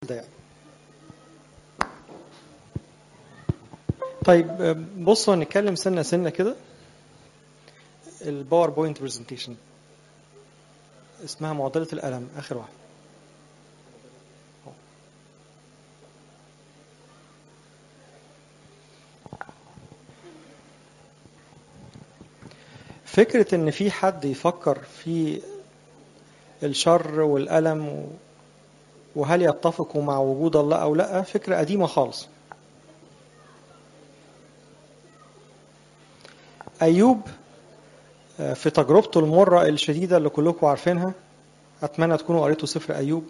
كده يعني طيب بصوا هنتكلم سنة سنة كده الباوربوينت برزنتيشن اسمها معضلة الألم آخر واحد فكرة إن في حد يفكر في الشر والألم وهل يتفقوا مع وجود الله أو لا فكرة قديمة خالص أيوب في تجربته المرة الشديدة اللي كلكم عارفينها أتمنى تكونوا قريتوا سفر أيوب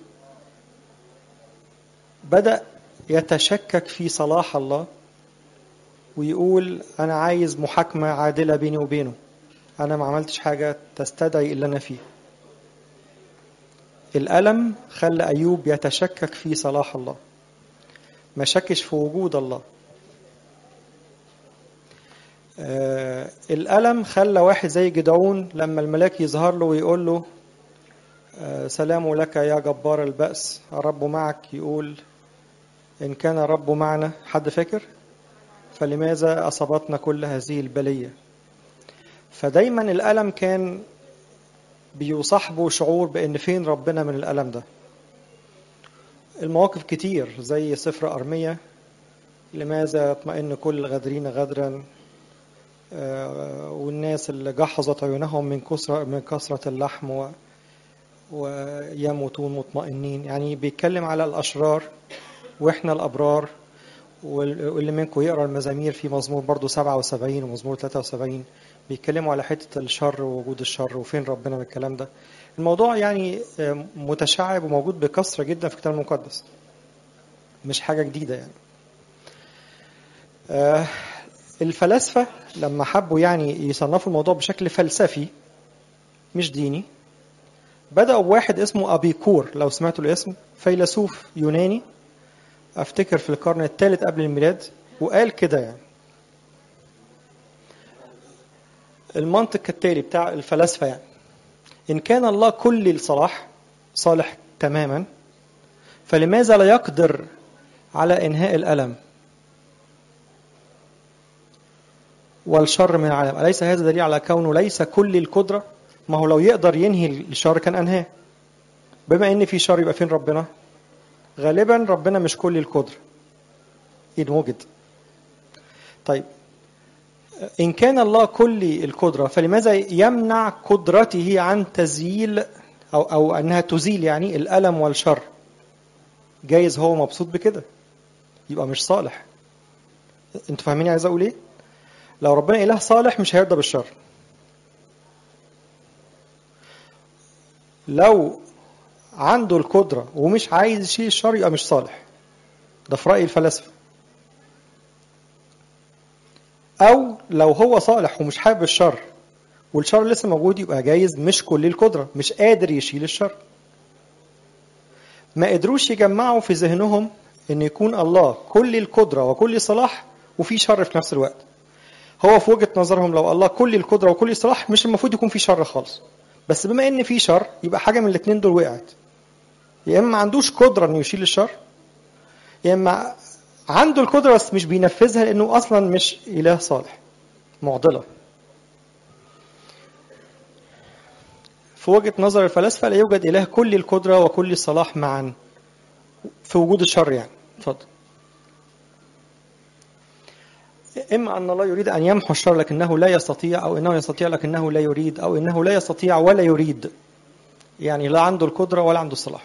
بدأ يتشكك في صلاح الله ويقول أنا عايز محاكمة عادلة بيني وبينه أنا ما عملتش حاجة تستدعي اللي أنا فيه الألم خلى أيوب يتشكك في صلاح الله ما شكش في وجود الله آه الألم خلى واحد زي جدعون لما الملاك يظهر له ويقول له آه سلام لك يا جبار البأس الرب معك يقول إن كان الرب معنا حد فاكر فلماذا أصابتنا كل هذه البلية فدايما الألم كان بيصاحبه شعور بأن فين ربنا من الألم ده المواقف كتير زي سفر أرمية لماذا يطمئن كل الغادرين غدرا والناس اللي جحظت عيونهم من كسرة من كثرة اللحم و ويموتون مطمئنين يعني بيتكلم على الأشرار وإحنا الأبرار واللي منكم يقرأ المزامير في مزمور برضو 77 ومزمور 73 بيتكلموا على حتة الشر ووجود الشر وفين ربنا من الكلام ده الموضوع يعني متشعب وموجود بكثرة جدا في الكتاب المقدس مش حاجة جديدة يعني الفلاسفة لما حبوا يعني يصنفوا الموضوع بشكل فلسفي مش ديني بدأوا بواحد اسمه أبيكور لو سمعتوا الاسم فيلسوف يوناني أفتكر في القرن الثالث قبل الميلاد وقال كده يعني المنطق كالتالي بتاع الفلاسفة يعني إن كان الله كل الصلاح صالح تماما فلماذا لا يقدر على إنهاء الألم والشر من العالم أليس هذا دليل على كونه ليس كل القدرة ما هو لو يقدر ينهي الشر كان أنهاه بما إن في شر يبقى فين ربنا غالبا ربنا مش كل القدرة إن وجد طيب إن كان الله كل القدرة فلماذا يمنع قدرته عن تزييل أو أو أنها تزيل يعني الألم والشر جايز هو مبسوط بكده يبقى مش صالح انتوا فاهمين عايز اقول ايه لو ربنا اله صالح مش هيرضى بالشر لو عنده القدرة ومش عايز يشيل الشر يبقى مش صالح ده في رأي الفلاسفة أو لو هو صالح ومش حابب الشر والشر لسه موجود يبقى جايز مش كل القدرة مش قادر يشيل الشر ما قدروش يجمعوا في ذهنهم ان يكون الله كل القدرة وكل صلاح وفي شر في نفس الوقت هو في وجهة نظرهم لو الله كل القدرة وكل صلاح مش المفروض يكون في شر خالص بس بما ان في شر يبقى حاجة من الاثنين دول وقعت يا اما ما عندوش قدرة انه يشيل الشر يا اما عنده القدرة بس مش بينفذها لانه اصلا مش اله صالح معضلة في وجهة نظر الفلاسفة لا يوجد إله كل القدرة وكل الصلاح معا في وجود الشر يعني اتفضل إما أن الله يريد أن يمحو الشر لكنه لا يستطيع أو إنه يستطيع لكنه لا يريد أو إنه لا يستطيع ولا يريد يعني لا عنده القدرة ولا عنده الصلاح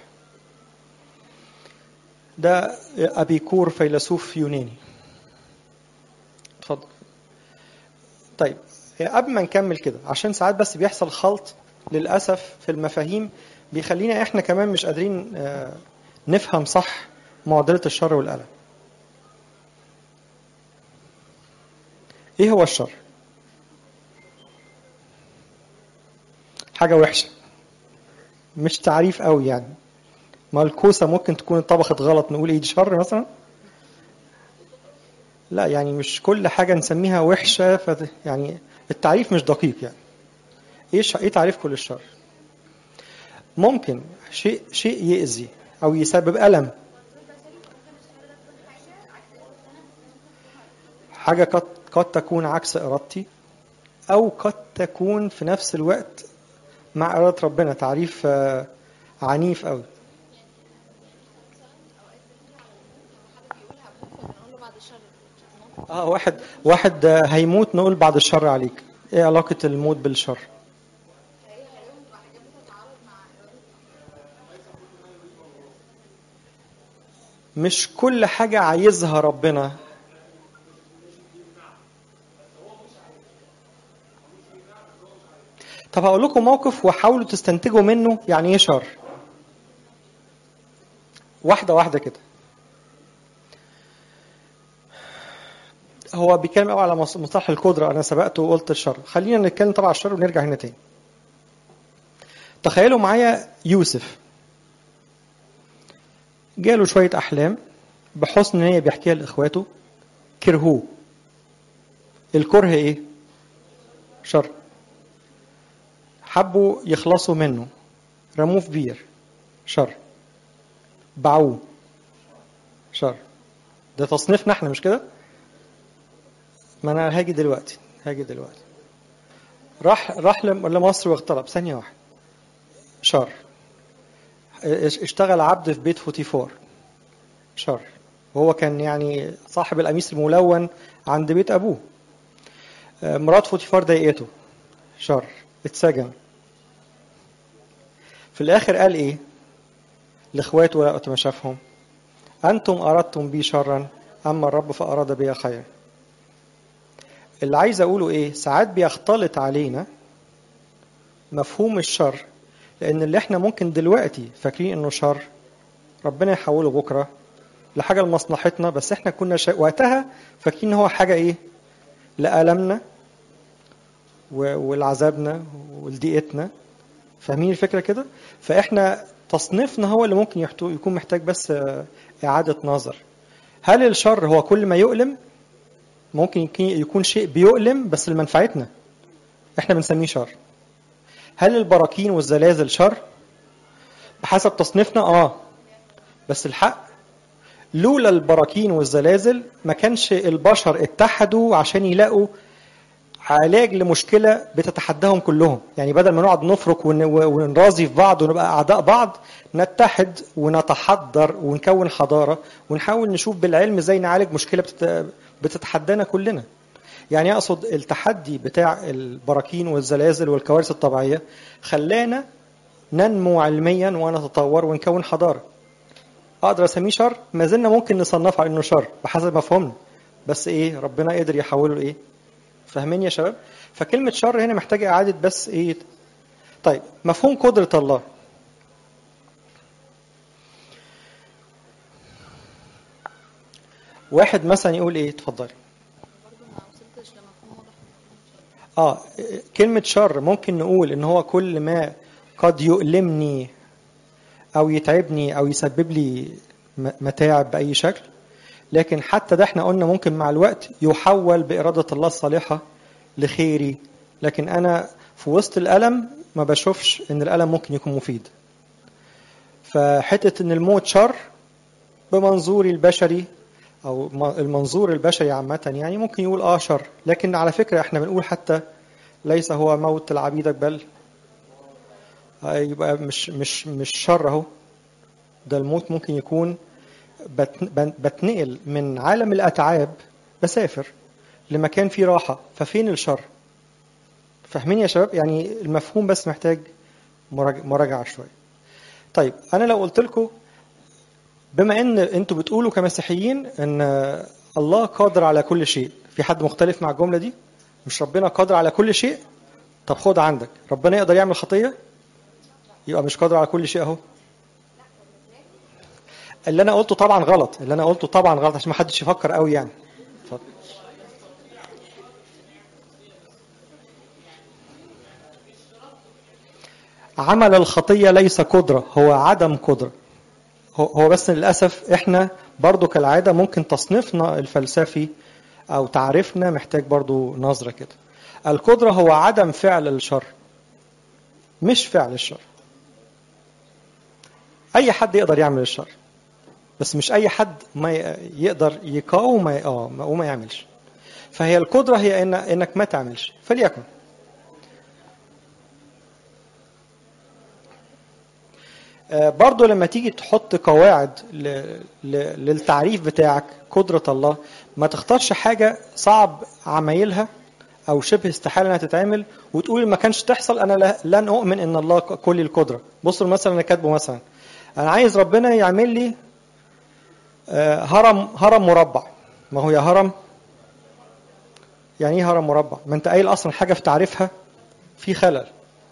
ده أبيكور فيلسوف يوناني اتفضل طيب قبل ما نكمل كده عشان ساعات بس بيحصل خلط للأسف في المفاهيم بيخلينا إحنا كمان مش قادرين نفهم صح معضلة الشر والألم إيه هو الشر؟ حاجة وحشة مش تعريف قوي يعني ما الكوسة ممكن تكون اتطبخت غلط نقول ايه دي شر مثلا لا يعني مش كل حاجة نسميها وحشة فت... يعني التعريف مش دقيق يعني ايش ايه تعريف كل الشر ممكن شيء شيء يأذي او يسبب ألم حاجة قد قد تكون عكس إرادتي أو قد تكون في نفس الوقت مع إرادة ربنا تعريف آه، عنيف أوي نقول له بعد الشر اه واحد واحد آه، هيموت نقول بعد الشر عليك ايه علاقة الموت بالشر مش كل حاجة عايزها ربنا طب هقول لكم موقف وحاولوا تستنتجوا منه يعني ايه شر واحدة واحدة كده هو بيتكلم قوي على مص- مصطلح القدرة أنا سبقت وقلت الشر خلينا نتكلم طبعا على الشر ونرجع هنا تاني تخيلوا معايا يوسف جاله شوية أحلام بحسن نية بيحكيها لإخواته كرهوه الكره إيه؟ شر حبوا يخلصوا منه رموه في بير شر باعوه شر ده تصنيفنا احنا مش كده؟ ما انا هاجي دلوقتي هاجي دلوقتي راح راح لم- لمصر واغترب ثانية واحدة شر اش- اشتغل عبد في بيت فوتيفار شر وهو كان يعني صاحب القميص الملون عند بيت ابوه آه، مرات فوتيفار ضايقته شر اتسجن في الاخر قال ايه لاخواته وقت ما شافهم انتم اردتم بي شرا اما الرب فاراد بي خيرا اللي عايز اقوله ايه ساعات بيختلط علينا مفهوم الشر لان اللي احنا ممكن دلوقتي فاكرين انه شر ربنا يحوله بكره لحاجه لمصلحتنا بس احنا كنا شا... وقتها فاكرين ان هو حاجه ايه لألمنا و... ولعذابنا ولضيقتنا فاهمين الفكره كده فاحنا تصنيفنا هو اللي ممكن يحتو... يكون محتاج بس آه، اعاده نظر هل الشر هو كل ما يؤلم ممكن يكون- يكون شيء بيؤلم بس لمنفعتنا احنا بنسميه شر هل البراكين والزلازل شر بحسب تصنيفنا اه بس الحق لولا البراكين والزلازل ما كانش البشر اتحدوا عشان يلاقوا علاج لمشكله بتتحداهم كلهم يعني بدل ما نقعد نفرك ون- ونرازي في بعض ونبقى اعداء بعض نتحد ونتحضر ونكون حضاره ونحاول نشوف بالعلم ازاي نعالج مشكله بتت- بتتحدانا كلنا يعني اقصد التحدي بتاع البراكين والزلازل والكوارث الطبيعيه خلانا ننمو علميا ونتطور ونكون حضاره اقدر اسميه شر ما زلنا ممكن نصنفه على انه شر بحسب مفهومنا بس ايه ربنا قدر يحوله لايه فاهمين يا شباب فكلمه شر هنا محتاجه اعاده بس ايه طيب مفهوم قدره الله واحد مثلا يقول ايه اتفضلي برضه ما وصلتش لمفهوم واضح اه كلمة شر ممكن نقول ان هو كل ما قد يؤلمني او يتعبني او يسبب لي م- متاعب بأي شكل لكن حتى ده احنا قلنا ممكن مع الوقت يحول بإرادة الله الصالحة لخيري لكن انا في وسط الألم ما بشوفش ان الألم ممكن يكون مفيد فحتة ان الموت شر بمنظوري البشري او م- المنظور البشري عامة يعني ممكن يقول اه شر لكن على فكرة احنا بنقول حتى ليس هو موت لعبيدك بل آه، يبقى مش مش مش شر اهو ده الموت ممكن يكون بت- بن- بتنقل من عالم الاتعاب بسافر لمكان فيه راحة ففين الشر فاهمين يا شباب يعني المفهوم بس محتاج مراج- مراجعة شوية طيب انا لو قلت لكم بما ان انتوا بتقولوا كمسيحيين ان الله قادر على كل شيء في حد مختلف مع الجمله دي مش ربنا قادر على كل شيء طب خد عندك ربنا يقدر يعمل خطيه يبقى مش قادر على كل شيء اهو اللي انا قلته طبعا غلط اللي انا قلته طبعا غلط عشان ما حدش يفكر قوي يعني اتفضل. عمل الخطيه ليس قدره هو عدم قدره هو هو بس للاسف احنا برضو كالعاده ممكن تصنيفنا الفلسفي او تعريفنا محتاج برضو نظره كده القدره هو عدم فعل الشر مش فعل الشر اي حد يقدر يعمل الشر بس مش اي حد ما ي- يقدر يقاوم ما ي- اه ما- وما يعملش فهي القدرة هي إن إنك ما تعملش فليكن آه، برضو لما تيجي تحط قواعد ل... ل... للتعريف بتاعك قدرة الله ما تختارش حاجة صعب عمايلها أو شبه استحالة إنها تتعمل وتقول ما كانش تحصل أنا لا- لن أؤمن إن الله ك- كل القدرة بصوا مثلا أنا كاتبه مثلا أنا عايز ربنا يعمل لي آه، هرم هرم مربع ما هو يا هرم يعني ايه هرم مربع ما انت قايل اصلا حاجه في تعريفها في خلل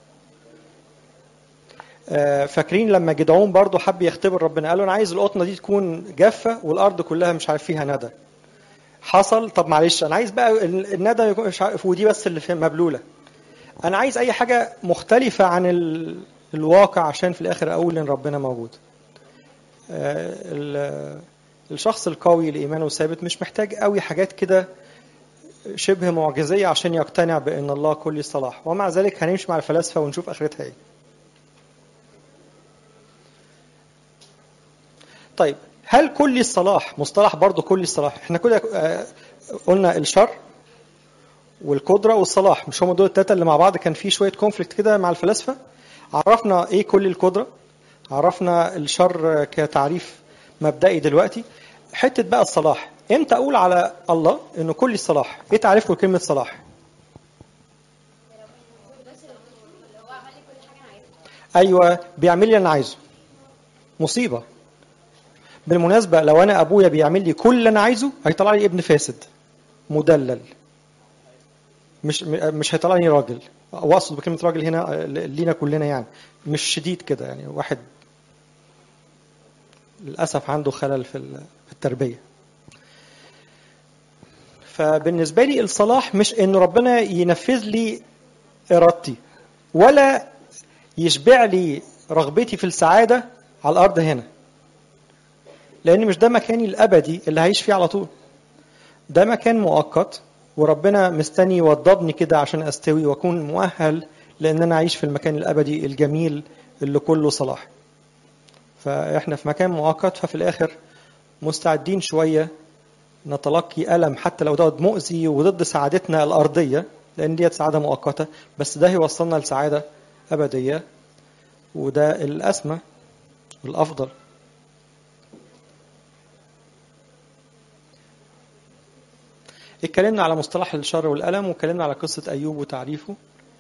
آه، فاكرين لما جدعون برضو حب يختبر ربنا قال له انا عايز القطنه دي تكون جافه والارض كلها مش عارف فيها ندى حصل طب معلش انا عايز بقى ال- الندى يكون مش عارف ودي بس اللي فيها مبلوله انا عايز اي حاجه مختلفه عن ال... الواقع عشان في الاخر اقول ان ربنا موجود آه، ال- الشخص القوي اللي ايمانه ثابت مش محتاج قوي حاجات كده شبه معجزيه عشان يقتنع بان الله كل صلاح ومع ذلك هنمشي مع الفلاسفه ونشوف اخرتها ايه طيب هل كل الصلاح مصطلح برضه كل الصلاح احنا كده آه، قلنا الشر والقدره والصلاح مش هم دول الثلاثه اللي مع بعض كان في شويه كونفليكت كده مع الفلاسفه عرفنا ايه كل القدره عرفنا الشر كتعريف مبدئي دلوقتي حته بقى الصلاح امتى اقول على الله انه كل الصلاح ايه تعريفه كلمه صلاح ايوه بيعمل لي اللي انا عايزه مصيبه بالمناسبه لو انا ابويا بيعمل لي كل اللي انا عايزه هيطلع لي ابن فاسد مدلل مش م- مش هيطلع لي راجل واقصد بكلمه راجل هنا آه، لينا كلنا يعني مش شديد كده يعني واحد للاسف عنده خلل في ال- في التربيه فبالنسبه لي الصلاح مش انه ربنا ينفذ لي ارادتي ولا يشبع لي رغبتي في السعاده على الارض هنا لان مش ده مكاني الابدي اللي هعيش فيه على طول ده مكان مؤقت وربنا مستني يوضبني كده عشان استوي واكون مؤهل لان انا اعيش في المكان الابدي الجميل اللي كله صلاح فاحنا في مكان مؤقت ففي الاخر مستعدين شويه نتلقي الم حتى لو ده مؤذي وضد سعادتنا الارضيه لان ديت سعاده مؤقته بس ده هيوصلنا لسعاده ابديه وده الاسمى والافضل اتكلمنا على مصطلح الشر والألم واتكلمنا على قصة أيوب وتعريفه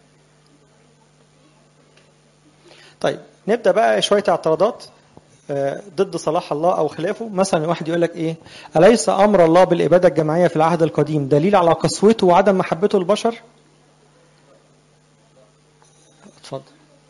طيب نبدأ بقى شوية اعتراضات آه، ضد صلاح الله أو خلافه مثلا واحد يقول لك إيه أليس أمر الله بالإبادة الجماعية في العهد القديم دليل على قسوته وعدم محبته البشر اتفضل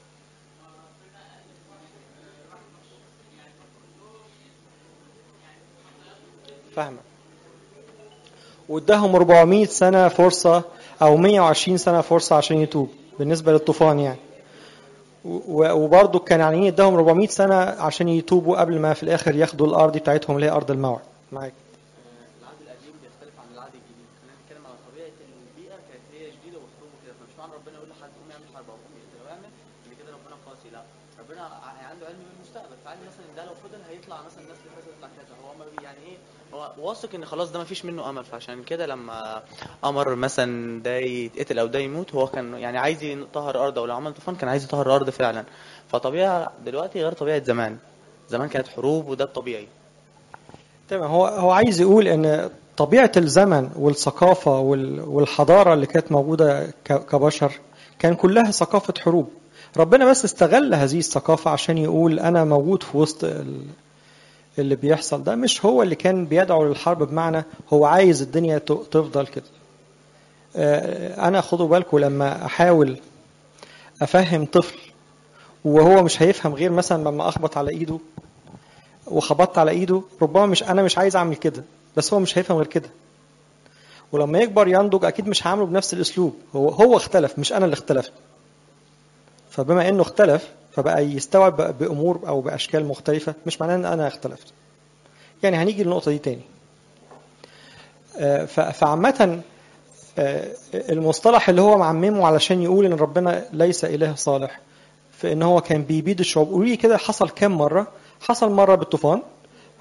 فاهمة واداهم 400 سنة فرصة أو 120 سنة فرصة عشان يتوب بالنسبة للطوفان يعني و- وبرضه كان يعني اداهم 400 سنة عشان يتوبوا قبل ما في الآخر ياخدوا الأرض بتاعتهم اللي هي أرض الموعد معاك العهد القديم بيختلف عن العهد الجديد خلينا نتكلم على طبيعه البيئه كانت هي جديده وحروب وكده فمش معنى ربنا يقول لحد قوم يعمل حرب او قوم يقتل او يعمل ان كده ربنا قاسي لا ربنا ع- عنده علم بالمستقبل فعلم مثلا ان ده لو فضل هيطلع مثلا نسل كذا يطلع كذا هو ما بي- يعني ايه هو واثق ان خلاص ده ما فيش منه امل فعشان كده لما امر مثلا ده يتقتل او ده يموت هو كان يعني عايز يطهر الارض او لو عمل طوفان كان عايز يطهر الارض فعلا فطبيعه دلوقتي غير طبيعه زمان زمان كانت حروب وده الطبيعي تمام هو هو عايز يقول ان طبيعه الزمن والثقافه وال- والحضاره اللي كانت موجوده ك- كبشر كان كلها ثقافه حروب ربنا بس استغل هذه الثقافه عشان يقول انا موجود في وسط ال- اللي بيحصل ده مش هو اللي كان بيدعو للحرب بمعنى هو عايز الدنيا ت- تفضل كده آه، انا خدوا بالكم لما احاول افهم طفل وهو مش هيفهم غير مثلا لما اخبط على ايده وخبطت على ايده ربما مش انا مش عايز اعمل كده بس هو مش هيفهم غير كده ولما يكبر ينضج اكيد مش هعمله بنفس الاسلوب هو هو اختلف مش انا اللي اختلفت فبما انه اختلف فبقى يستوعب بقى بامور او باشكال مختلفه مش معناه ان انا اختلفت يعني هنيجي للنقطه دي تاني آه، ف- فعامه آه، المصطلح اللي هو معممه علشان يقول ان ربنا ليس اله صالح في ان هو كان بيبيد الشعوب قولي لي كده حصل كام مره حصل مره بالطوفان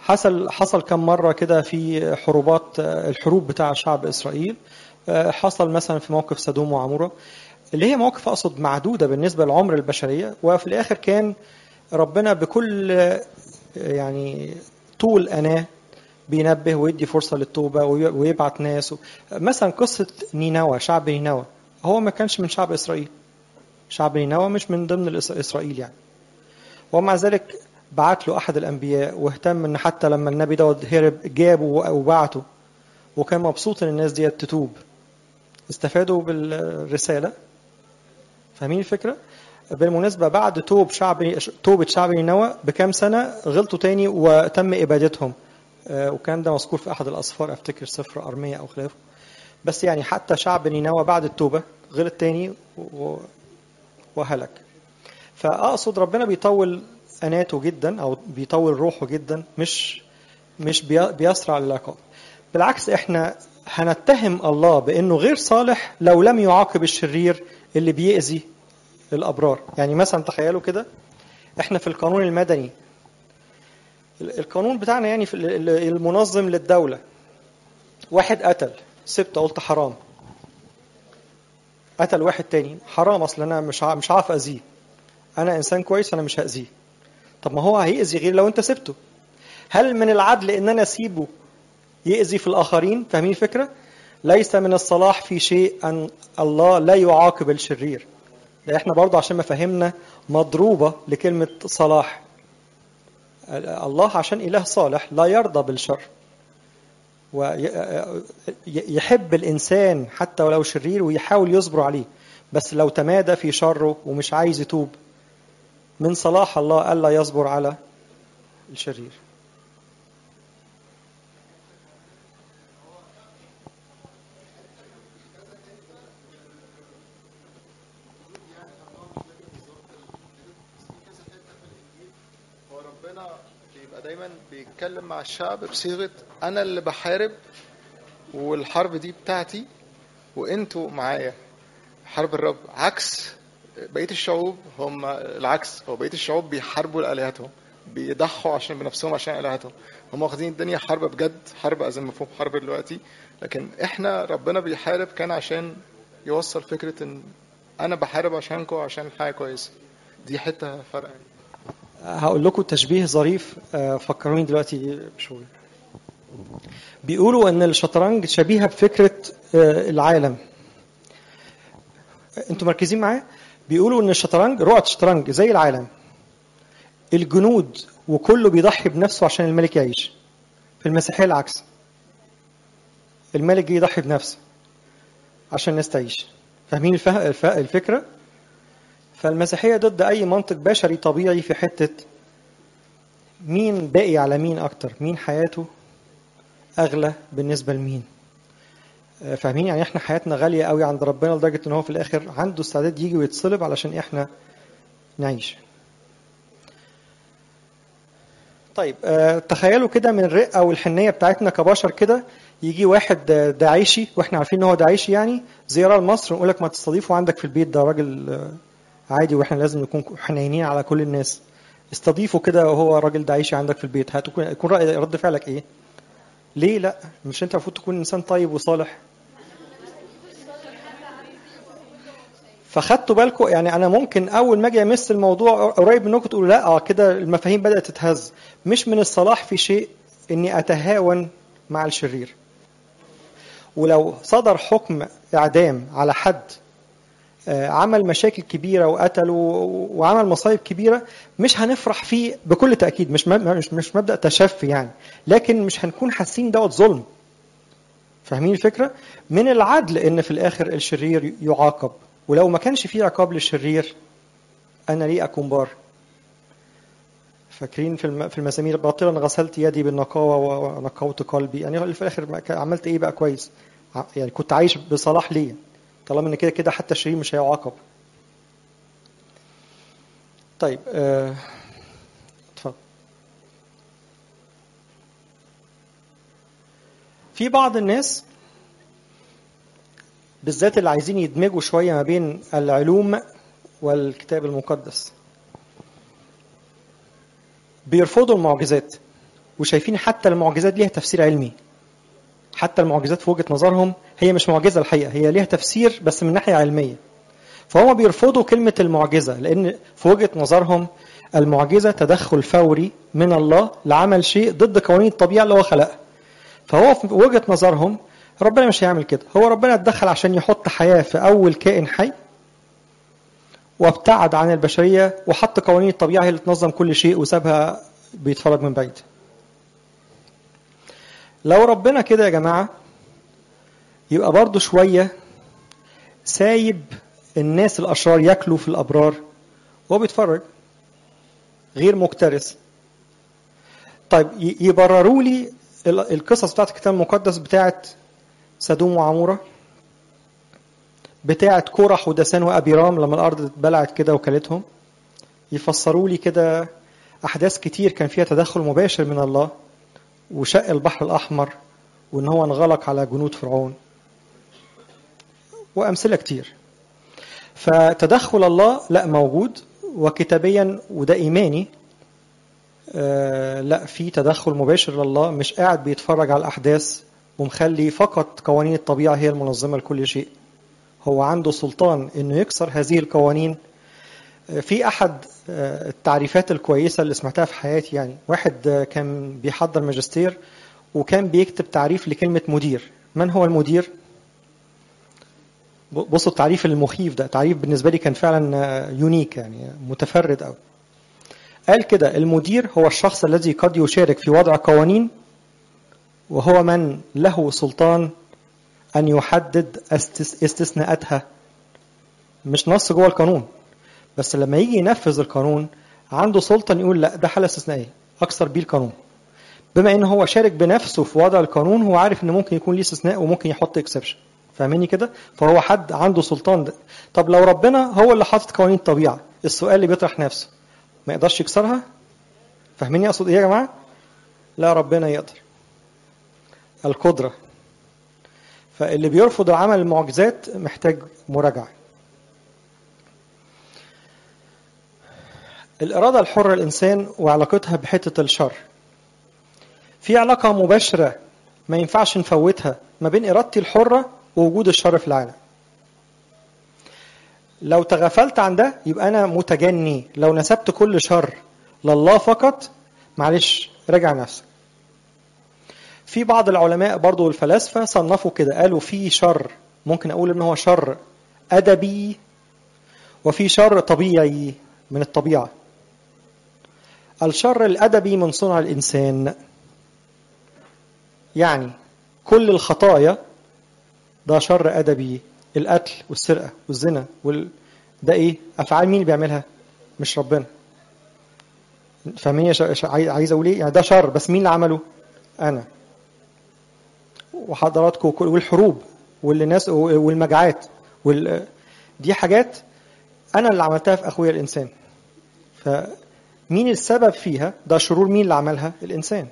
حصل حصل كم مرة كده في حروبات الحروب بتاع شعب إسرائيل حصل مثلا في موقف سدوم وعمورة اللي هي مواقف أقصد معدودة بالنسبة لعمر البشرية وفي الآخر كان ربنا بكل يعني طول أناه بينبه ويدي فرصة للتوبة ويبعت ناس مثلا قصة نينوى شعب نينوى هو ما كانش من شعب إسرائيل شعب نينوى مش من ضمن إسرائيل يعني ومع ذلك بعت له أحد الأنبياء واهتم إن حتى لما النبي دوت هرب جابه وبعته وكان مبسوط إن الناس دي تتوب استفادوا بالرسالة فاهمين الفكرة؟ بالمناسبة بعد توب شعب توبة شعب نينوى بكام سنة غلطوا تاني وتم إبادتهم وكان ده مذكور في أحد الأسفار أفتكر سفر أرمية أو خلافه بس يعني حتى شعب نينوى بعد التوبة غلط تاني وهلك فأقصد ربنا بيطول أناته جدا أو بيطول روحه جدا مش مش بيسرع للعقاب بالعكس احنا هنتهم الله بأنه غير صالح لو لم يعاقب الشرير اللي بيأذي الأبرار يعني مثلا تخيلوا كده احنا في القانون المدني القانون بتاعنا يعني في المنظم للدولة واحد قتل سبت قلت حرام قتل واحد تاني حرام اصل انا مش مش عارف اذيه انا انسان كويس انا مش هاذيه طب ما هو هيأذي غير لو انت سبته هل من العدل ان انا اسيبه يأذي في الاخرين فاهمين الفكره ليس من الصلاح في شيء ان الله لا يعاقب الشرير ده احنا برضه عشان ما فهمنا مضروبه لكلمه صلاح الله عشان اله صالح لا يرضى بالشر ويحب الانسان حتى ولو شرير ويحاول يصبر عليه بس لو تمادى في شره ومش عايز يتوب من صلاح الله الا يصبر على الشرير هو ربنا بيبقى دايما بيتكلم مع الشعب بصيغه انا اللي بحارب والحرب دي بتاعتي وانتوا معايا حرب الرب عكس بقيه الشعوب هم العكس هو بقيه الشعوب بيحاربوا لالهتهم بيضحوا عشان بنفسهم عشان الهتهم هم واخدين الدنيا حرب بجد حرب از مفهوم حرب دلوقتي لكن احنا ربنا بيحارب كان عشان يوصل فكره ان انا بحارب عشانكم عشان الحياه كويسه دي حته فرق هقول لكم تشبيه ظريف فكروني دلوقتي بشوية بيقولوا ان الشطرنج شبيهه بفكره العالم انتوا مركزين معايا بيقولوا ان الشطرنج رؤيه الشطرنج زي العالم الجنود وكله بيضحي بنفسه عشان الملك يعيش في المسيحيه العكس الملك جه يضحي بنفسه عشان الناس تعيش فاهمين الفكره فالمسيحيه ضد اي منطق بشري طبيعي في حته مين باقي على مين اكتر مين حياته اغلى بالنسبه لمين فاهمين يعني احنا حياتنا غاليه قوي عند ربنا لدرجه ان هو في الاخر عنده استعداد يجي ويتصلب علشان احنا نعيش طيب آه تخيلوا كده من الرقه والحنيه بتاعتنا كبشر كده يجي واحد داعشي واحنا عارفين ان هو داعشي يعني زياره لمصر ونقول لك ما تستضيفه عندك في البيت ده راجل عادي واحنا لازم نكون حنينين على كل الناس استضيفه كده وهو راجل داعشي عندك في البيت هتكون يكون رد فعلك ايه؟ ليه لا؟ مش انت المفروض تكون انسان طيب وصالح؟ فخدتوا بالكم يعني انا ممكن اول ما اجي امس الموضوع قريب منكم تقولوا لا اه كده المفاهيم بدات تتهز مش من الصلاح في شيء اني اتهاون مع الشرير ولو صدر حكم اعدام على حد عمل مشاكل كبيره وقتل وعمل مصايب كبيره مش هنفرح فيه بكل تاكيد مش مش مش مبدا تشفي يعني لكن مش هنكون حاسين دوت ظلم فاهمين الفكره من العدل ان في الاخر الشرير يعاقب ولو ما كانش في عقاب للشرير انا ليه اكون بار فاكرين في في المزامير باطلا غسلت يدي بالنقاوه ونقوت قلبي يعني في الاخر عملت ايه بقى كويس يعني كنت عايش بصلاح ليه طالما ان كده كده حتى الشرير مش هيعاقب طيب اتفضل آه. في بعض الناس بالذات اللي عايزين يدمجوا شوية ما بين العلوم والكتاب المقدس بيرفضوا المعجزات وشايفين حتى المعجزات ليها تفسير علمي حتى المعجزات في وجهة نظرهم هي مش معجزة الحقيقة هي ليها تفسير بس من ناحية علمية فهم بيرفضوا كلمة المعجزة لأن في وجهة نظرهم المعجزة تدخل فوري من الله لعمل شيء ضد قوانين الطبيعة اللي هو خلقها فهو في وجهة نظرهم ربنا مش هيعمل كده هو ربنا اتدخل عشان يحط حياة في أول كائن حي وابتعد عن البشرية وحط قوانين الطبيعة هي اللي تنظم كل شيء وسابها بيتفرج من بعيد لو ربنا كده يا جماعة يبقى برضو شوية سايب الناس الأشرار ياكلوا في الأبرار وهو بيتفرج غير مكترث طيب ي- يبرروا لي ال- القصص بتاعت الكتاب المقدس بتاعت سدوم وعمورة بتاعت كورح ودسان وأبيرام لما الأرض اتبلعت كده وكلتهم يفسروا لي كده أحداث كتير كان فيها تدخل مباشر من الله وشق البحر الأحمر وإن هو انغلق على جنود فرعون وأمثلة كتير فتدخل الله لا موجود وكتابيا وده إيماني آه لا في تدخل مباشر لله مش قاعد بيتفرج على الأحداث ومخلي فقط قوانين الطبيعة هي المنظمة لكل شيء هو عنده سلطان انه يكسر هذه القوانين في احد التعريفات الكويسه اللي سمعتها في حياتي يعني واحد كان بيحضر ماجستير وكان بيكتب تعريف لكلمه مدير من هو المدير بصوا التعريف المخيف ده تعريف بالنسبه لي كان فعلا يونيك يعني متفرد قوي قال كده المدير هو الشخص الذي قد يشارك في وضع قوانين وهو من له سلطان أن يحدد استثناءاتها مش نص جوه القانون بس لما يجي ينفذ القانون عنده سلطة يقول لا ده حالة استثنائية أكثر بيه القانون بما إن هو شارك بنفسه في وضع القانون هو عارف إن ممكن يكون ليه استثناء وممكن يحط اكسبشن فاهميني كده فهو حد عنده سلطان ده. طب لو ربنا هو اللي حاطط قوانين الطبيعة السؤال اللي بيطرح نفسه ما يقدرش يكسرها فاهميني أقصد إيه يا جماعة لا ربنا يقدر القدرة فاللي بيرفض العمل المعجزات محتاج مراجعة الإرادة الحرة الإنسان وعلاقتها بحتة الشر في علاقة مباشرة ما ينفعش نفوتها ما بين إرادتي الحرة ووجود الشر في العالم لو تغفلت عن ده يبقى أنا متجني لو نسبت كل شر لله فقط معلش راجع نفسك في بعض العلماء برضو الفلاسفة صنفوا كده قالوا في شر ممكن أقول إن هو شر أدبي وفي شر طبيعي من الطبيعة الشر الأدبي من صنع الإنسان يعني كل الخطايا ده شر أدبي القتل والسرقة والزنا وال... ده إيه أفعال مين اللي بيعملها مش ربنا فاهمين عايز أقول إيه يعني ده شر بس مين اللي عمله أنا وحضراتكم والحروب والناس والمجاعات وال... دي حاجات انا اللي عملتها في اخويا الانسان فمين السبب فيها ده شرور مين اللي عملها الانسان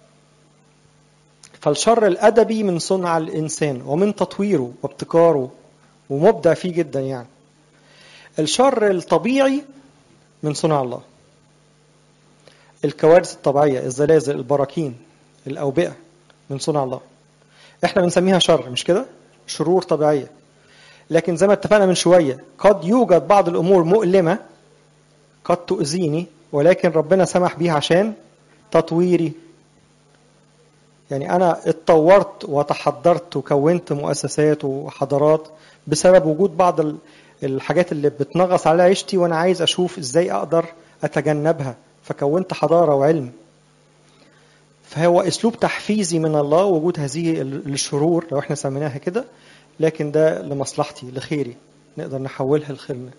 فالشر الادبي من صنع الانسان ومن تطويره وابتكاره ومبدع فيه جدا يعني الشر الطبيعي من صنع الله الكوارث الطبيعيه الزلازل البراكين الاوبئه من صنع الله احنا بنسميها شر مش كده شرور طبيعيه لكن زي ما اتفقنا من شويه قد يوجد بعض الامور مؤلمه قد تؤذيني ولكن ربنا سمح بيها عشان تطويري يعني انا اتطورت وتحضرت وكونت مؤسسات وحضارات بسبب وجود بعض الحاجات اللي بتنغص على عيشتي وانا عايز اشوف ازاي اقدر اتجنبها فكونت حضاره وعلم فهو اسلوب تحفيزي من الله وجود هذه الشرور لو احنا سميناها كده لكن ده لمصلحتي لخيري نقدر نحولها لخيرنا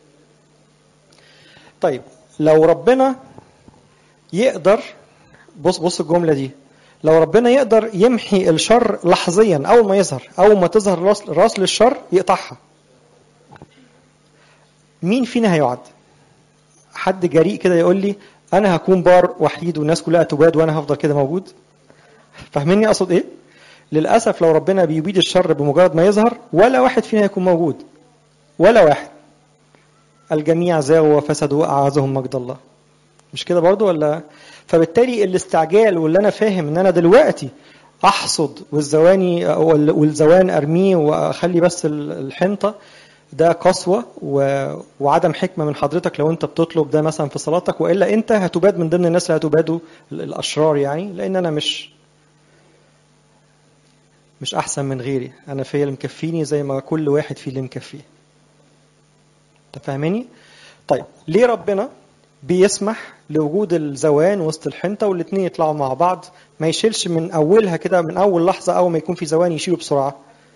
طيب لو ربنا يقدر بص بص الجملة دي لو ربنا يقدر يمحي الشر لحظيا أول ما يظهر أول ما تظهر راس راس للشر يقطعها مين فينا هيقعد حد جريء كده يقول لي أنا هكون بار وحيد والناس كلها تباد وأنا هفضل كده موجود فاهميني أقصد إيه؟ للأسف لو ربنا بيبيد الشر بمجرد ما يظهر ولا واحد فينا يكون موجود ولا واحد الجميع زاغوا وفسدوا وأعاذهم مجد الله مش كده برضو ولا فبالتالي الاستعجال واللي انا فاهم ان انا دلوقتي احصد والزواني وال- والزوان ارميه واخلي بس ال- الحنطه ده قسوه و... وعدم حكمه من حضرتك لو انت بتطلب ده مثلا في صلاتك والا انت هتباد من ضمن الناس اللي هتبادوا ال- الاشرار يعني لان انا مش مش احسن من غيري انا فيا اللي مكفيني زي ما كل واحد فيه اللي مكفيه انت فاهماني طيب ليه ربنا بيسمح لوجود الزوان وسط الحنطه والاثنين يطلعوا مع بعض ما يشيلش من اولها كده من اول لحظه اول ما يكون في زوان يشيله بسرعه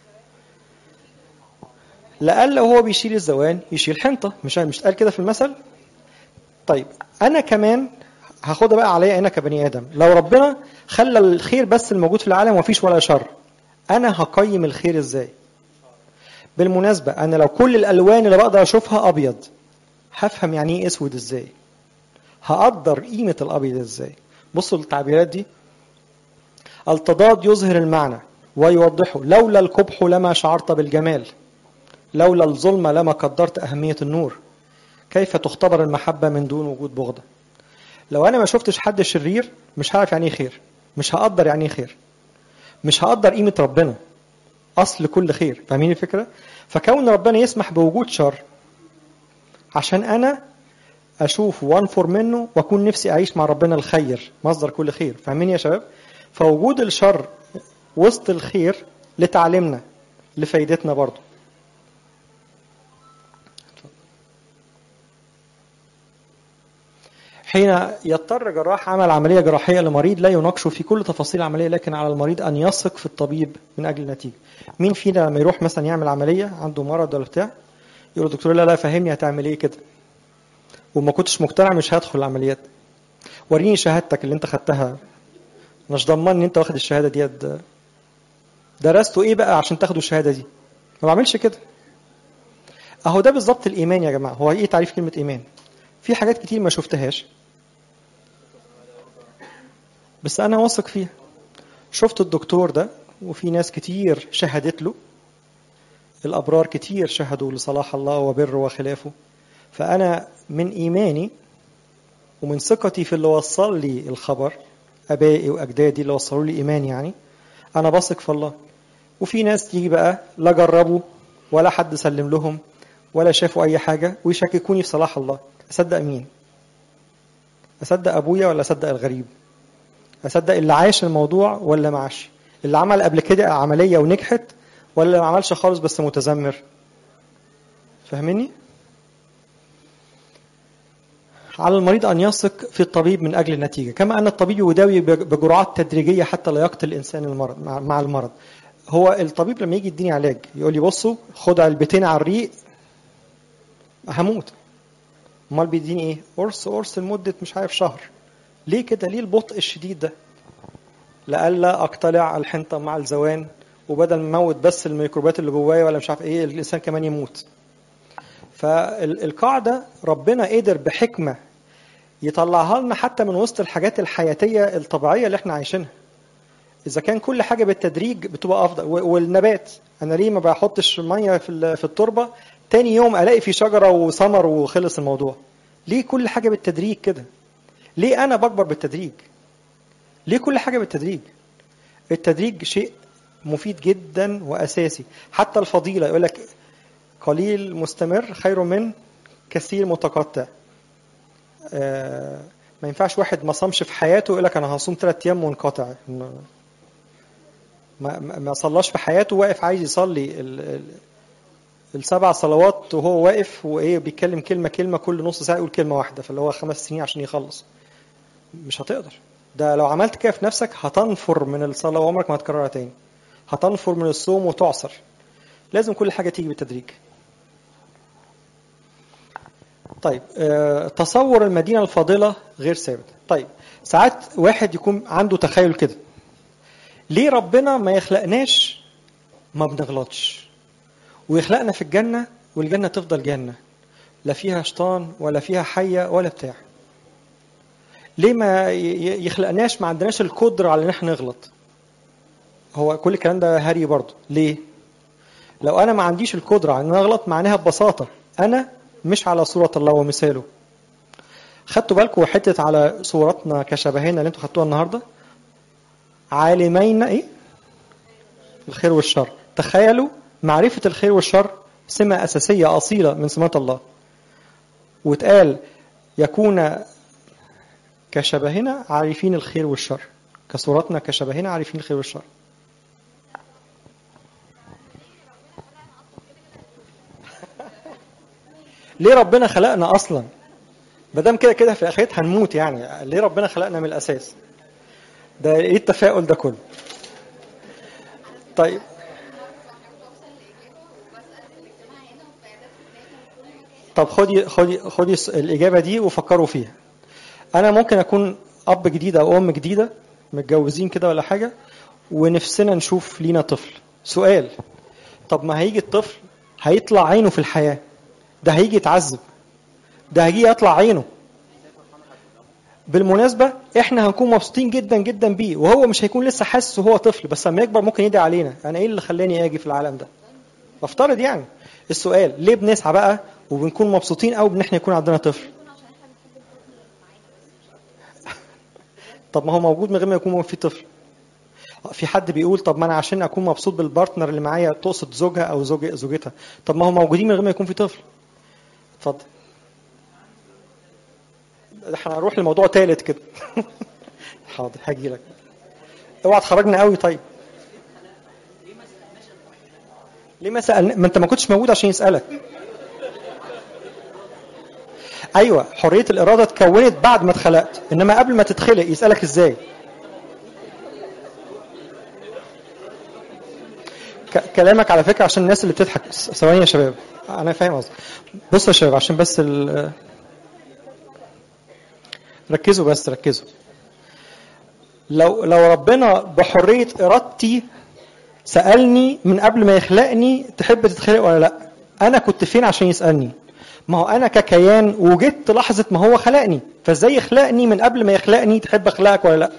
لألا هو بيشيل الزوان يشيل حنطه مش مش قال كده في المثل طيب انا كمان هاخدها بقى عليا انا كبني ادم لو ربنا خلى الخير بس الموجود في العالم ومفيش ولا شر انا هقيم الخير ازاي بالمناسبه انا لو كل الالوان اللي بقدر اشوفها ابيض هفهم يعني ايه اسود ازاي هقدر قيمه الابيض ازاي بصوا التعبيرات دي التضاد يظهر المعنى ويوضحه لولا القبح لما شعرت بالجمال لولا الظلم لما قدرت أهمية النور كيف تختبر المحبة من دون وجود بغضة لو أنا ما شفتش حد شرير مش هعرف يعني إيه خير مش هقدر يعني إيه خير مش هقدر قيمة ربنا أصل كل خير فاهمين الفكرة فكون ربنا يسمح بوجود شر عشان أنا أشوف وأنفر منه وأكون نفسي أعيش مع ربنا الخير مصدر كل خير فاهمين يا شباب فوجود الشر وسط الخير لتعليمنا لفايدتنا برضه حين يضطر جراح عمل عملية جراحية لمريض لا يناقشه في كل تفاصيل العملية لكن على المريض أن يثق في الطبيب من أجل النتيجة. مين فينا لما يروح مثلا يعمل عملية عنده مرض ولا بتاع يقول له دكتور لا لا فهمني هتعمل إيه كده. وما كنتش مقتنع مش هدخل العمليات. وريني شهادتك اللي أنت خدتها. مش ضمان إن أنت واخد الشهادة ديت درستوا إيه بقى عشان تاخدوا الشهادة دي؟ ما بعملش كده. أهو ده بالظبط الإيمان يا جماعة، هو إيه تعريف كلمة إيمان؟ في حاجات كتير ما شفتهاش بس انا واثق فيها شفت الدكتور ده وفي ناس كتير شهدت له الابرار كتير شهدوا لصلاح الله وبره وخلافه فانا من ايماني ومن ثقتي في اللي وصل لي الخبر ابائي واجدادي اللي وصلوا لي ايمان يعني انا بثق في الله وفي ناس تيجي بقى لا جربوا ولا حد سلم لهم ولا شافوا اي حاجه ويشككوني في صلاح الله اصدق مين اصدق ابويا ولا اصدق الغريب اصدق اللي عاش الموضوع ولا ما عاش اللي عمل قبل كده عمليه ونجحت ولا اللي ما عملش خالص بس متذمر فاهمني على المريض ان يثق في الطبيب من اجل النتيجه كما ان الطبيب يداوي بجرعات تدريجيه حتى لا يقتل الانسان المرض مع المرض هو الطبيب لما يجي يديني علاج يقول لي بصوا خد علبتين على الريق هموت امال بيديني ايه قرص قرص لمده مش عارف شهر ليه كده ليه البطء الشديد ده لئلا اقتلع الحنطه مع الزوان وبدل ما اموت بس الميكروبات اللي جوايا ولا مش عارف ايه الانسان كمان يموت فالقاعده ربنا قدر بحكمه يطلعها لنا حتى من وسط الحاجات الحياتيه الطبيعيه اللي احنا عايشينها اذا كان كل حاجه بالتدريج بتبقى افضل والنبات انا ليه ما بحطش ميه في في التربه تاني يوم الاقي في شجره وثمر وخلص الموضوع ليه كل حاجه بالتدريج كده ليه انا بكبر بالتدريج ليه كل حاجه بالتدريج التدريج شيء مفيد جدا واساسي حتى الفضيله يقول لك قليل مستمر خير من كثير متقطع آه ما ينفعش واحد ما صامش في حياته يقول لك انا هصوم ثلاث ايام منقطع ما ما صلاش في حياته واقف عايز يصلي ال ال السبع صلوات وهو واقف وايه بيتكلم كلمه كلمه كل نص ساعه يقول كلمه واحده فاللي هو خمس سنين عشان يخلص مش هتقدر ده لو عملت كده في نفسك هتنفر من الصلاه وعمرك ما هتكررها تاني هتنفر من الصوم وتعصر لازم كل حاجه تيجي بالتدريج طيب آه، تصور المدينه الفاضله غير ثابت طيب ساعات واحد يكون عنده تخيل كده ليه ربنا ما يخلقناش ما بنغلطش ويخلقنا في الجنة والجنة تفضل جنة لا فيها شيطان ولا فيها حية ولا بتاع ليه ما يخلقناش ما عندناش القدرة على ان احنا نغلط هو كل الكلام ده هري برضه ليه لو انا ما عنديش القدرة على ان انا اغلط معناها ببساطة انا مش على صورة الله ومثاله خدتوا بالكم حته على صورتنا كشبهنا اللي انتوا خدتوها النهارده عالمين ايه الخير والشر تخيلوا معرفه الخير والشر سمه اساسيه اصيله من سمات الله واتقال يكون كشبهنا عارفين الخير والشر كصورتنا كشبهنا عارفين الخير والشر ليه ربنا خلقنا اصلا ما دام كده كده في اخرتها هنموت يعني ليه ربنا خلقنا من الاساس ده ايه التفاؤل ده كله طيب طب خدي خدي خدي الس- الاجابه دي وفكروا فيها انا ممكن اكون اب جديد او ام جديده متجوزين كده ولا حاجه ونفسنا نشوف لينا طفل سؤال طب ما هيجي الطفل هيطلع عينه في الحياه ده هيجي يتعذب ده هيجي يطلع عينه بالمناسبة احنا هنكون مبسوطين جدا جدا بيه وهو مش هيكون لسه حاسس وهو طفل بس لما يكبر ممكن يدعي علينا انا ايه اللي خلاني اجي في العالم ده بفترض يعني السؤال ليه بنسعى بقى وبنكون مبسوطين قوي ان احنا يكون عندنا طفل طب ما هو موجود من غير ما يكون في طفل في حد بيقول طب ما انا عشان اكون مبسوط بالبارتنر اللي معايا تقصد زوجها او زوج زوجتها طب ما هو موجودين من غير ما يكون في طفل اتفضل ده احنا هنروح لموضوع تالت كده حاضر هاجي لك اوعى تخرجنا قوي طيب ليه ما سألنا ما انت ما كنتش موجود عشان يسألك ايوه حرية الإرادة اتكونت بعد ما اتخلقت انما قبل ما تتخلق يسألك ازاي ك- كلامك على فكرة عشان الناس اللي بتضحك س- ثواني يا شباب انا فاهم قصدي بصوا يا شباب عشان بس ال... ركزوا بس ركزوا لو لو ربنا بحرية إرادتي سألني من قبل ما يخلقني تحب تتخلق ولا لا أنا كنت فين عشان يسألني ما هو أنا ككيان وجدت لحظة ما هو خلقني فإزاي يخلقني من قبل ما يخلقني تحب أخلقك ولا لا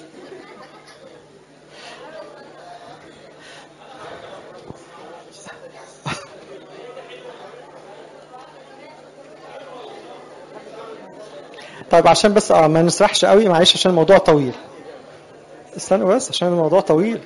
طيب عشان بس اه ما نسرحش قوي معلش عشان الموضوع طويل استنوا بس عشان الموضوع طويل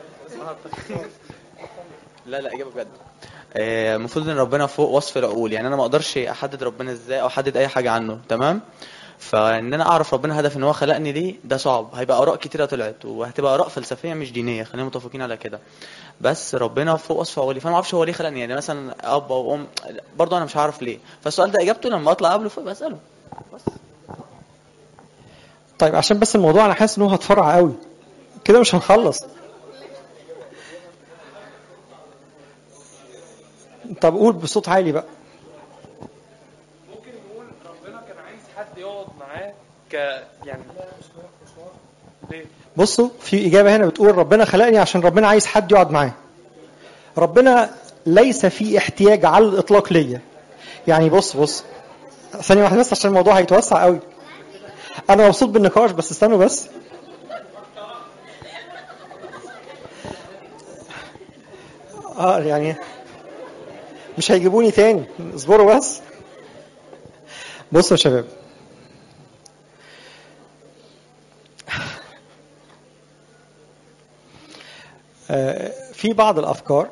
لا لا اجابه بجد آه، المفروض ان ربنا فوق وصف العقول يعني انا ما اقدرش احدد ربنا ازاي او احدد اي حاجه عنه تمام فان انا اعرف ربنا هدف ان هو خلقني ليه ده صعب هيبقى اراء كتيره طلعت وهتبقى اراء فلسفيه مش دينيه خلينا متفقين على كده بس ربنا فوق وصف عقولي فانا ما اعرفش هو ليه خلقني يعني مثلا اب او ام برضه انا مش عارف ليه فالسؤال ده اجابته لما اطلع قبله فبساله بس طيب عشان بس الموضوع انا حاسس ان هو هتفرع قوي كده مش هنخلص طب قول بصوت عالي بقى ممكن نقول ربنا كان عايز حد يقعد معاه ك يعني ليه؟ بصوا في إجابة هنا بتقول ربنا خلقني عشان ربنا عايز حد يقعد معاه ربنا ليس في احتياج على الإطلاق ليا يعني بص بص ثانية واحدة بس عشان الموضوع هيتوسع قوي أنا مبسوط بالنقاش بس استنوا بس اه يعني مش هيجيبوني تاني اصبروا بس بصوا يا شباب آه، في بعض الافكار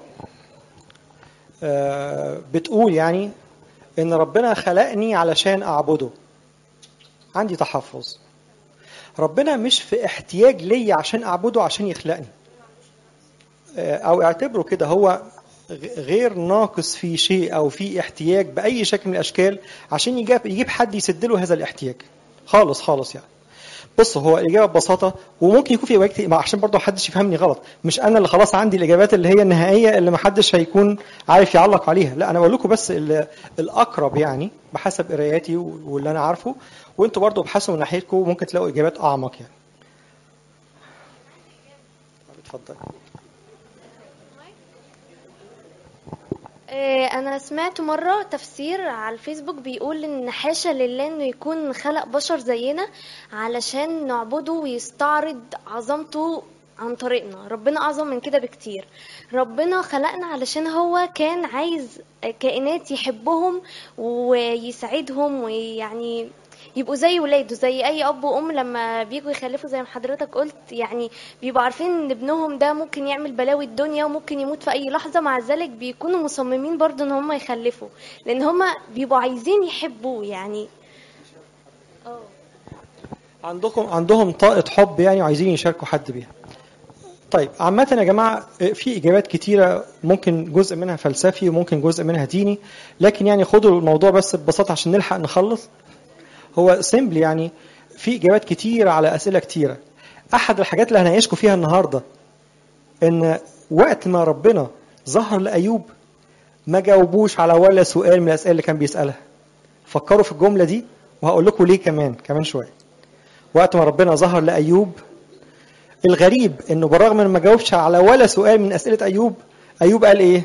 آه، بتقول يعني ان ربنا خلقني علشان اعبده عندي تحفظ ربنا مش في احتياج ليا عشان اعبده عشان يخلقني آه، او اعتبره كده هو غ- غير ناقص في شيء او في احتياج باي شكل من الاشكال عشان يجيب يجيب حد يسد له هذا الاحتياج خالص خالص يعني بص هو الاجابه ببساطه وممكن يكون في اجابات كتير ما عشان برضه محدش يفهمني غلط مش انا اللي خلاص عندي الاجابات اللي هي النهائيه اللي محدش هيكون عارف يعلق عليها لا انا بقول لكم بس ال- الاقرب يعني بحسب قراياتي واللي انا عارفه وانتوا برضه ابحثوا من ناحيتكم ممكن تلاقوا اجابات اعمق يعني اتفضل آه، أنا سمعت مرة تفسير على الفيسبوك بيقول إن حاشا لله إنه يكون خلق بشر زينا علشان نعبده ويستعرض عظمته عن طريقنا ربنا أعظم من كده بكتير ربنا خلقنا علشان هو كان عايز كائنات يحبهم ويسعدهم ويعني يبقوا زي ولاده زي اي اب وام لما بيجوا يخلفوا زي ما حضرتك قلت يعني بيبقوا عارفين ان ابنهم ده ممكن يعمل بلاوي الدنيا وممكن يموت في اي لحظه مع ذلك بيكونوا مصممين برضو ان هم يخلفوا لان هم بيبقوا عايزين يحبوه يعني اه عندكم عندهم طاقة حب يعني وعايزين يشاركوا حد بيها. طيب عامة يا جماعة في إجابات كتيرة ممكن جزء منها فلسفي وممكن جزء منها ديني لكن يعني خدوا الموضوع بس ببساطة عشان نلحق نخلص. هو سيمبل يعني في إجابات كتيرة على أسئلة كتيرة. أحد الحاجات اللي هناقشكم فيها النهاردة إن وقت ما ربنا ظهر لأيوب ما جاوبوش على ولا سؤال من الأسئلة اللي كان بيسألها. فكروا في الجملة دي وهقول لكم ليه كمان كمان شوية. وقت ما ربنا ظهر لأيوب الغريب انه بالرغم من ما جاوبش على ولا سؤال من اسئله ايوب ايوب قال ايه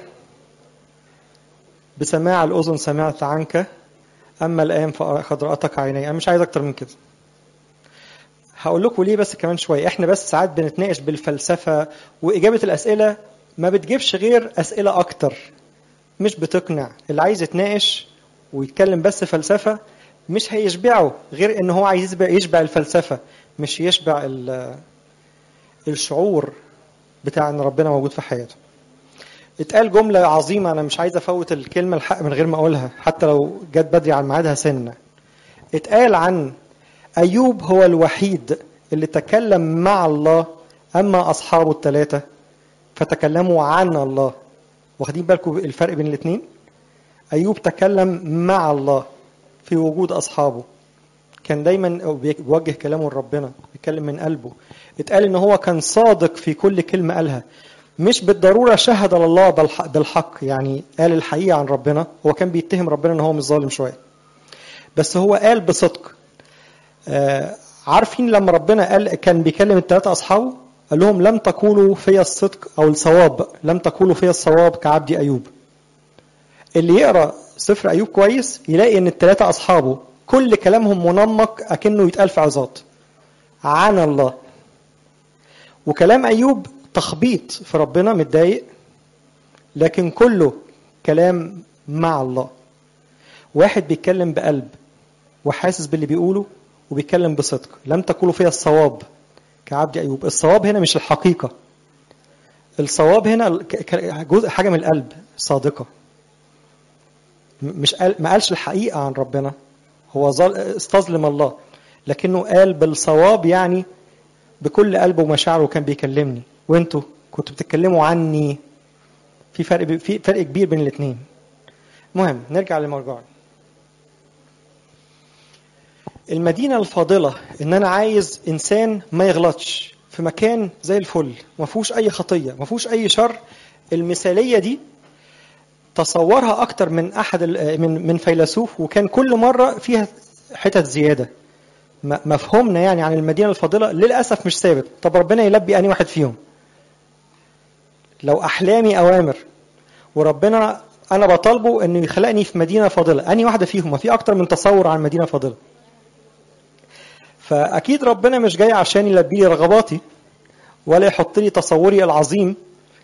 بسماع الاذن سمعت عنك اما الان فقد راتك عيني انا مش عايز اكتر من كده هقول لكم ليه بس كمان شويه احنا بس ساعات بنتناقش بالفلسفه واجابه الاسئله ما بتجيبش غير اسئله اكتر مش بتقنع اللي عايز يتناقش ويتكلم بس فلسفه مش هيشبعه غير ان هو عايز يشبع, يشبع الفلسفه مش يشبع ال- الشعور بتاع ان ربنا موجود في حياته اتقال جملة عظيمة أنا مش عايز أفوت الكلمة الحق من غير ما أقولها حتى لو جت بدري عن ميعادها سنة اتقال عن أيوب هو الوحيد اللي تكلم مع الله أما أصحابه الثلاثة فتكلموا عن الله واخدين بالكم الفرق بين الاثنين أيوب تكلم مع الله في وجود أصحابه كان دايما بيوجه كلامه لربنا بيتكلم من قلبه اتقال ان هو كان صادق في كل كلمة قالها مش بالضرورة شهد لله بالح- بالحق يعني قال الحقيقة عن ربنا هو كان بيتهم ربنا ان هو مش ظالم شوية بس هو قال بصدق آه عارفين لما ربنا قال كان بيكلم الثلاثة أصحابه قال لهم لم تقولوا في الصدق أو الصواب لم تقولوا في الصواب كعبد أيوب اللي يقرأ سفر أيوب كويس يلاقي إن الثلاثة أصحابه كل كلامهم منمق أكنه يتقال في عظات عن الله وكلام أيوب تخبيط في ربنا متضايق لكن كله كلام مع الله واحد بيتكلم بقلب وحاسس باللي بيقوله وبيتكلم بصدق لم تقولوا فيها الصواب كعبد أيوب الصواب هنا مش الحقيقة الصواب هنا ك- ك- جزء حاجة من القلب صادقة م- مش قال ما قالش الحقيقة عن ربنا هو ظل استظلم الله لكنه قال بالصواب يعني بكل قلبه ومشاعره كان بيكلمني وانتوا كنتوا بتتكلموا عني في فرق في فرق كبير بين الاثنين مهم نرجع للمرجع المدينة الفاضلة ان انا عايز انسان ما يغلطش في مكان زي الفل ما فيهوش اي خطية ما فيهوش اي شر المثالية دي تصورها اكتر من احد ال- من من فيلسوف وكان كل مرة فيها حتت زيادة م- مفهومنا يعني عن المدينة الفاضلة للأسف مش ثابت طب ربنا يلبي أني واحد فيهم لو أحلامي أوامر وربنا أنا بطالبه إنه يخلقني في مدينة فاضلة أني واحدة فيهم ما في أكتر من تصور عن مدينة فاضلة فأكيد ربنا مش جاي عشان يلبي لي رغباتي ولا يحط لي تصوري العظيم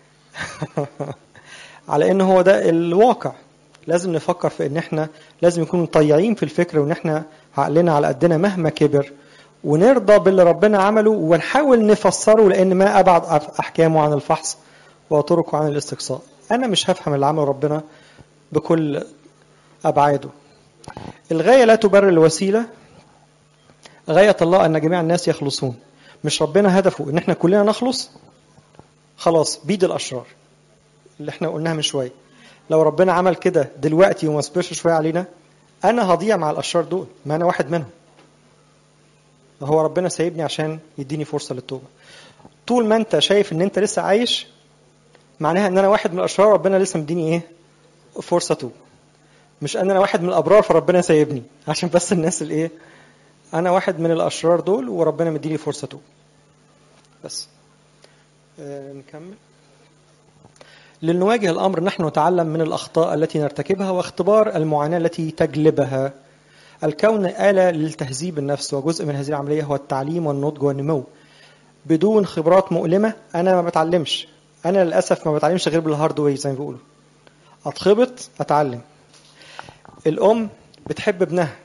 على ان هو ده الواقع لازم نفكر في ان احنا لازم نكون طيعين في الفكر وان احنا عقلنا على قدنا مهما كبر ونرضى باللي ربنا عمله ونحاول نفسره لان ما ابعد احكامه عن الفحص وطرقه عن الاستقصاء انا مش هفهم اللي عمله ربنا بكل ابعاده الغايه لا تبرر الوسيله غايه الله ان جميع الناس يخلصون مش ربنا هدفه ان احنا كلنا نخلص خلاص بيد الاشرار اللي احنا قلناها من شويه لو ربنا عمل كده دلوقتي وما صبرش شويه علينا انا هضيع مع الاشرار دول ما انا واحد منهم هو ربنا سايبني عشان يديني فرصه للتوبه طول ما انت شايف ان انت لسه عايش معناها ان انا واحد من الاشرار ربنا لسه مديني ايه فرصه توب مش ان انا واحد من الابرار فربنا سايبني عشان بس الناس الايه انا واحد من الاشرار دول وربنا مديني فرصه توب بس آه نكمل لنواجه الامر نحن نتعلم من الاخطاء التي نرتكبها واختبار المعاناه التي تجلبها الكون آلة للتهذيب النفس وجزء من هذه العملية هو التعليم والنضج والنمو بدون خبرات مؤلمة أنا ما بتعلمش أنا للأسف ما بتعلمش غير بالهارد واي زي ما بيقولوا أتخبط أتعلم الأم بتحب ابنها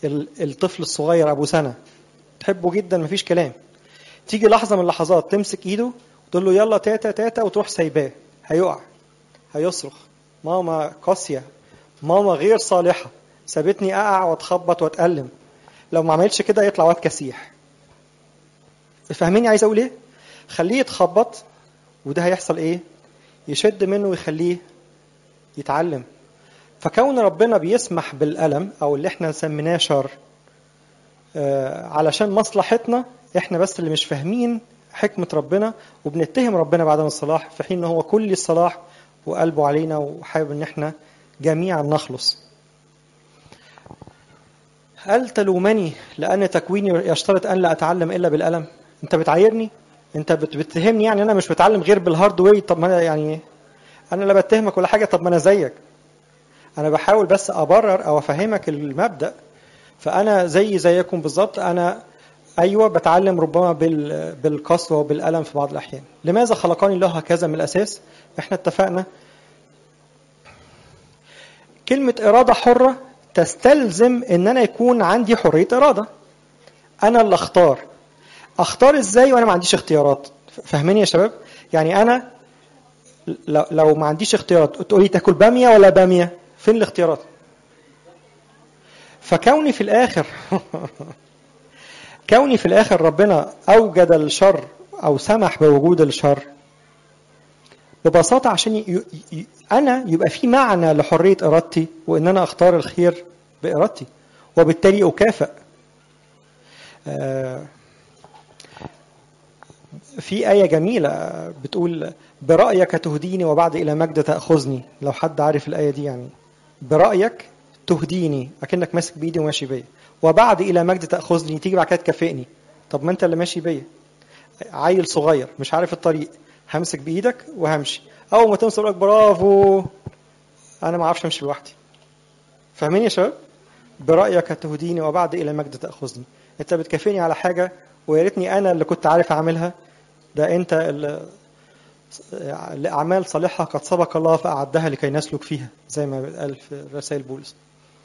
ال- الطفل الصغير ابو سنه تحبه جدا مفيش كلام تيجي لحظه من اللحظات تمسك ايده وتقول له يلا تاتا تاتا وتروح سايباه هيقع هيصرخ ماما قاسيه ماما غير صالحه سابتني اقع واتخبط واتالم لو ما عملتش كده يطلع واد كسيح فاهميني عايز اقول ايه خليه يتخبط وده هيحصل ايه يشد منه ويخليه يتعلم فكون ربنا بيسمح بالألم أو اللي احنا سميناه شر آه، علشان مصلحتنا احنا بس اللي مش فاهمين حكمة ربنا وبنتهم ربنا بعدم الصلاح في حين ان هو كل الصلاح وقلبه علينا وحابب ان احنا جميعا نخلص هل تلومني لأن تكويني يشترط أن لا أتعلم إلا بالألم أنت بتعايرني أنت بت- بتتهمني يعني أنا مش بتعلم غير بالهارد واي طب ما أنا يعني أنا لا بتهمك ولا حاجة طب ما أنا زيك انا بحاول بس ابرر او افهمك المبدا فانا زي زيكم بالظبط انا ايوه بتعلم ربما بال- بالقسوه وبالالم في بعض الاحيان لماذا خلقني الله هكذا من الاساس احنا اتفقنا كلمه اراده حره تستلزم ان انا يكون عندي حريه اراده انا اللي اختار اختار ازاي وانا ما عنديش اختيارات فاهمين يا شباب يعني انا لو- لو ما عنديش اختيارات تقولي تاكل باميه ولا باميه فين الاختيارات فكوني في الاخر كوني في الاخر ربنا اوجد الشر او سمح بوجود الشر ببساطه عشان ي... ي... انا يبقى في معنى لحريه ارادتي وان انا اختار الخير بارادتي وبالتالي اكافئ آه، في آية جميلة بتقول برأيك تهديني وبعد إلى مجد تأخذني لو حد عارف الآية دي يعني برأيك تهديني أكنك ماسك بإيدي وماشي بيا وبعد إلى مجد تأخذني تيجي بعد كده تكافئني طب ما أنت اللي ماشي بيا عيل صغير مش عارف الطريق همسك بإيدك وهمشي أول ما توصل لك برافو أنا ما أعرفش أمشي لوحدي فاهمين يا شباب؟ برأيك تهديني وبعد إلى مجد تأخذني أنت بتكافئني على حاجة ويا ريتني أنا اللي كنت عارف أعملها ده أنت اللي لأعمال صالحة قد سبق الله فأعدها لكي نسلك فيها زي ما قال في رسائل بولس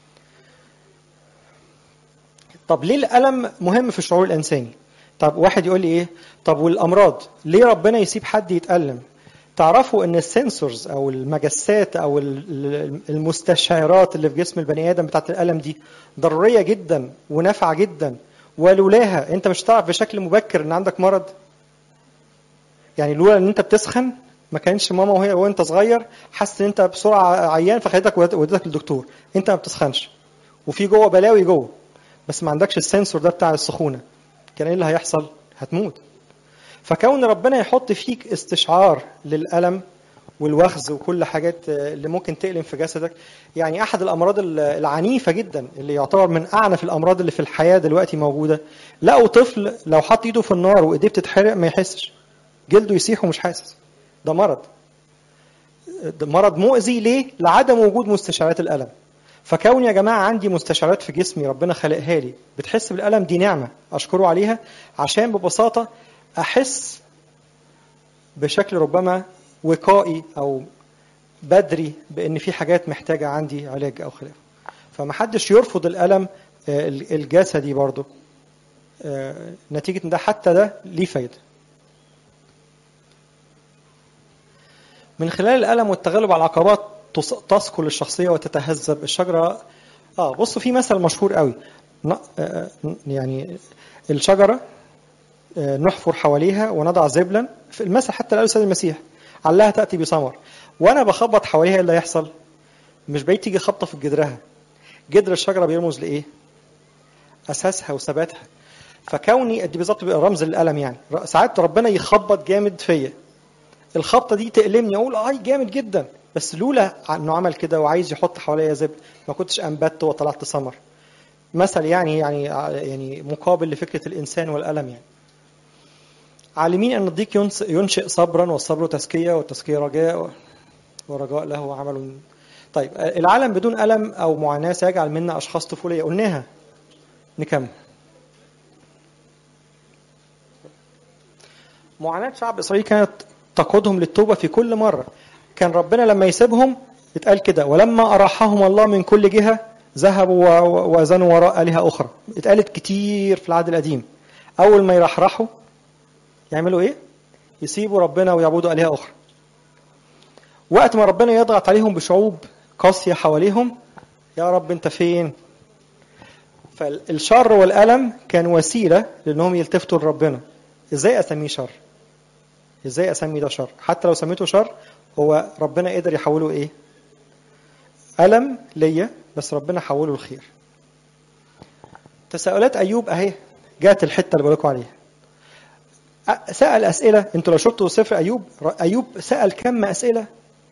طب ليه الألم مهم في الشعور الإنساني طب واحد يقول لي إيه طب والأمراض ليه ربنا يسيب حد يتألم تعرفوا ان السنسورز او المجسات او ال- المستشعرات اللي في جسم البني ادم بتاعت الالم دي ضروريه جدا ونافعه جدا ولولاها انت مش هتعرف بشكل مبكر ان عندك مرض يعني لولا ان انت بتسخن ما كانش ماما وهي وانت صغير حاسس ان انت بسرعه عيان فخدتك ودتك للدكتور انت ما بتسخنش وفي جوه بلاوي جوه بس ما عندكش السنسور ده بتاع السخونه كان ايه اللي هيحصل هتموت فكون ربنا يحط فيك استشعار للألم والوخز وكل حاجات اللي ممكن تألم في جسدك يعني أحد الأمراض العنيفة جدا اللي يعتبر من أعنف الأمراض اللي في الحياة دلوقتي موجودة لقوا طفل لو حط إيده في النار وإيديه بتتحرق ما يحسش جلده يسيح ومش حاسس ده مرض ده مرض مؤذي ليه؟ لعدم وجود مستشعرات الألم فكون يا جماعة عندي مستشعرات في جسمي ربنا خلقها لي بتحس بالألم دي نعمة أشكره عليها عشان ببساطة أحس بشكل ربما وقائي أو بدري بأن في حاجات محتاجة عندي علاج أو خلافه فمحدش يرفض الألم الجسدي برضه نتيجة ده حتى ده ليه فايدة من خلال الألم والتغلب على العقبات تثقل الشخصية وتتهذب الشجرة اه بصوا في مثل مشهور قوي يعني الشجرة نحفر حواليها ونضع زبلا في المثل حتى قال السيد المسيح علها تأتي بثمر وانا بخبط حواليها ايه اللي هيحصل مش بعيد تيجي خبطة في جدرها جدر الشجرة بيرمز لإيه أساسها وثباتها فكوني دي بالظبط بيبقى رمز للألم يعني ساعات ربنا يخبط جامد فيا الخبطة دي تألمني أقول آي جامد جدا بس لولا إنه عمل كده وعايز يحط حواليا زبل ما كنتش أنبت وطلعت ثمر مثل يعني يعني يعني مقابل لفكرة الإنسان والألم يعني عالمين أن الضيق ينشئ صبرا والصبر تزكية والتزكية رجاء ورجاء له عمل طيب العالم بدون ألم أو معاناة سيجعل منا أشخاص طفولية قلناها نكمل معاناة شعب إسرائيل كانت تقودهم للتوبة في كل مرة كان ربنا لما يسيبهم يتقال كده ولما أراحهم الله من كل جهة ذهبوا و- وزنوا وراء آلهة أخرى اتقالت كتير في العهد القديم أول ما يرحرحوا يعملوا إيه؟ يسيبوا ربنا ويعبدوا آلهة أخرى وقت ما ربنا يضغط عليهم بشعوب قاسية حواليهم يا رب أنت فين؟ فالشر والألم كان وسيلة لأنهم يلتفتوا لربنا إزاي أسميه شر؟ إزاي أسمي ده شر؟ حتى لو سميته شر هو ربنا قدر يحوله إيه؟ ألم ليا بس ربنا حوله الخير تساؤلات أيوب أهي جات الحتة اللي بقولكوا عليها أ- سأل أسئلة أنتوا لو شفتوا سفر أيوب ر- أيوب سأل كم أسئلة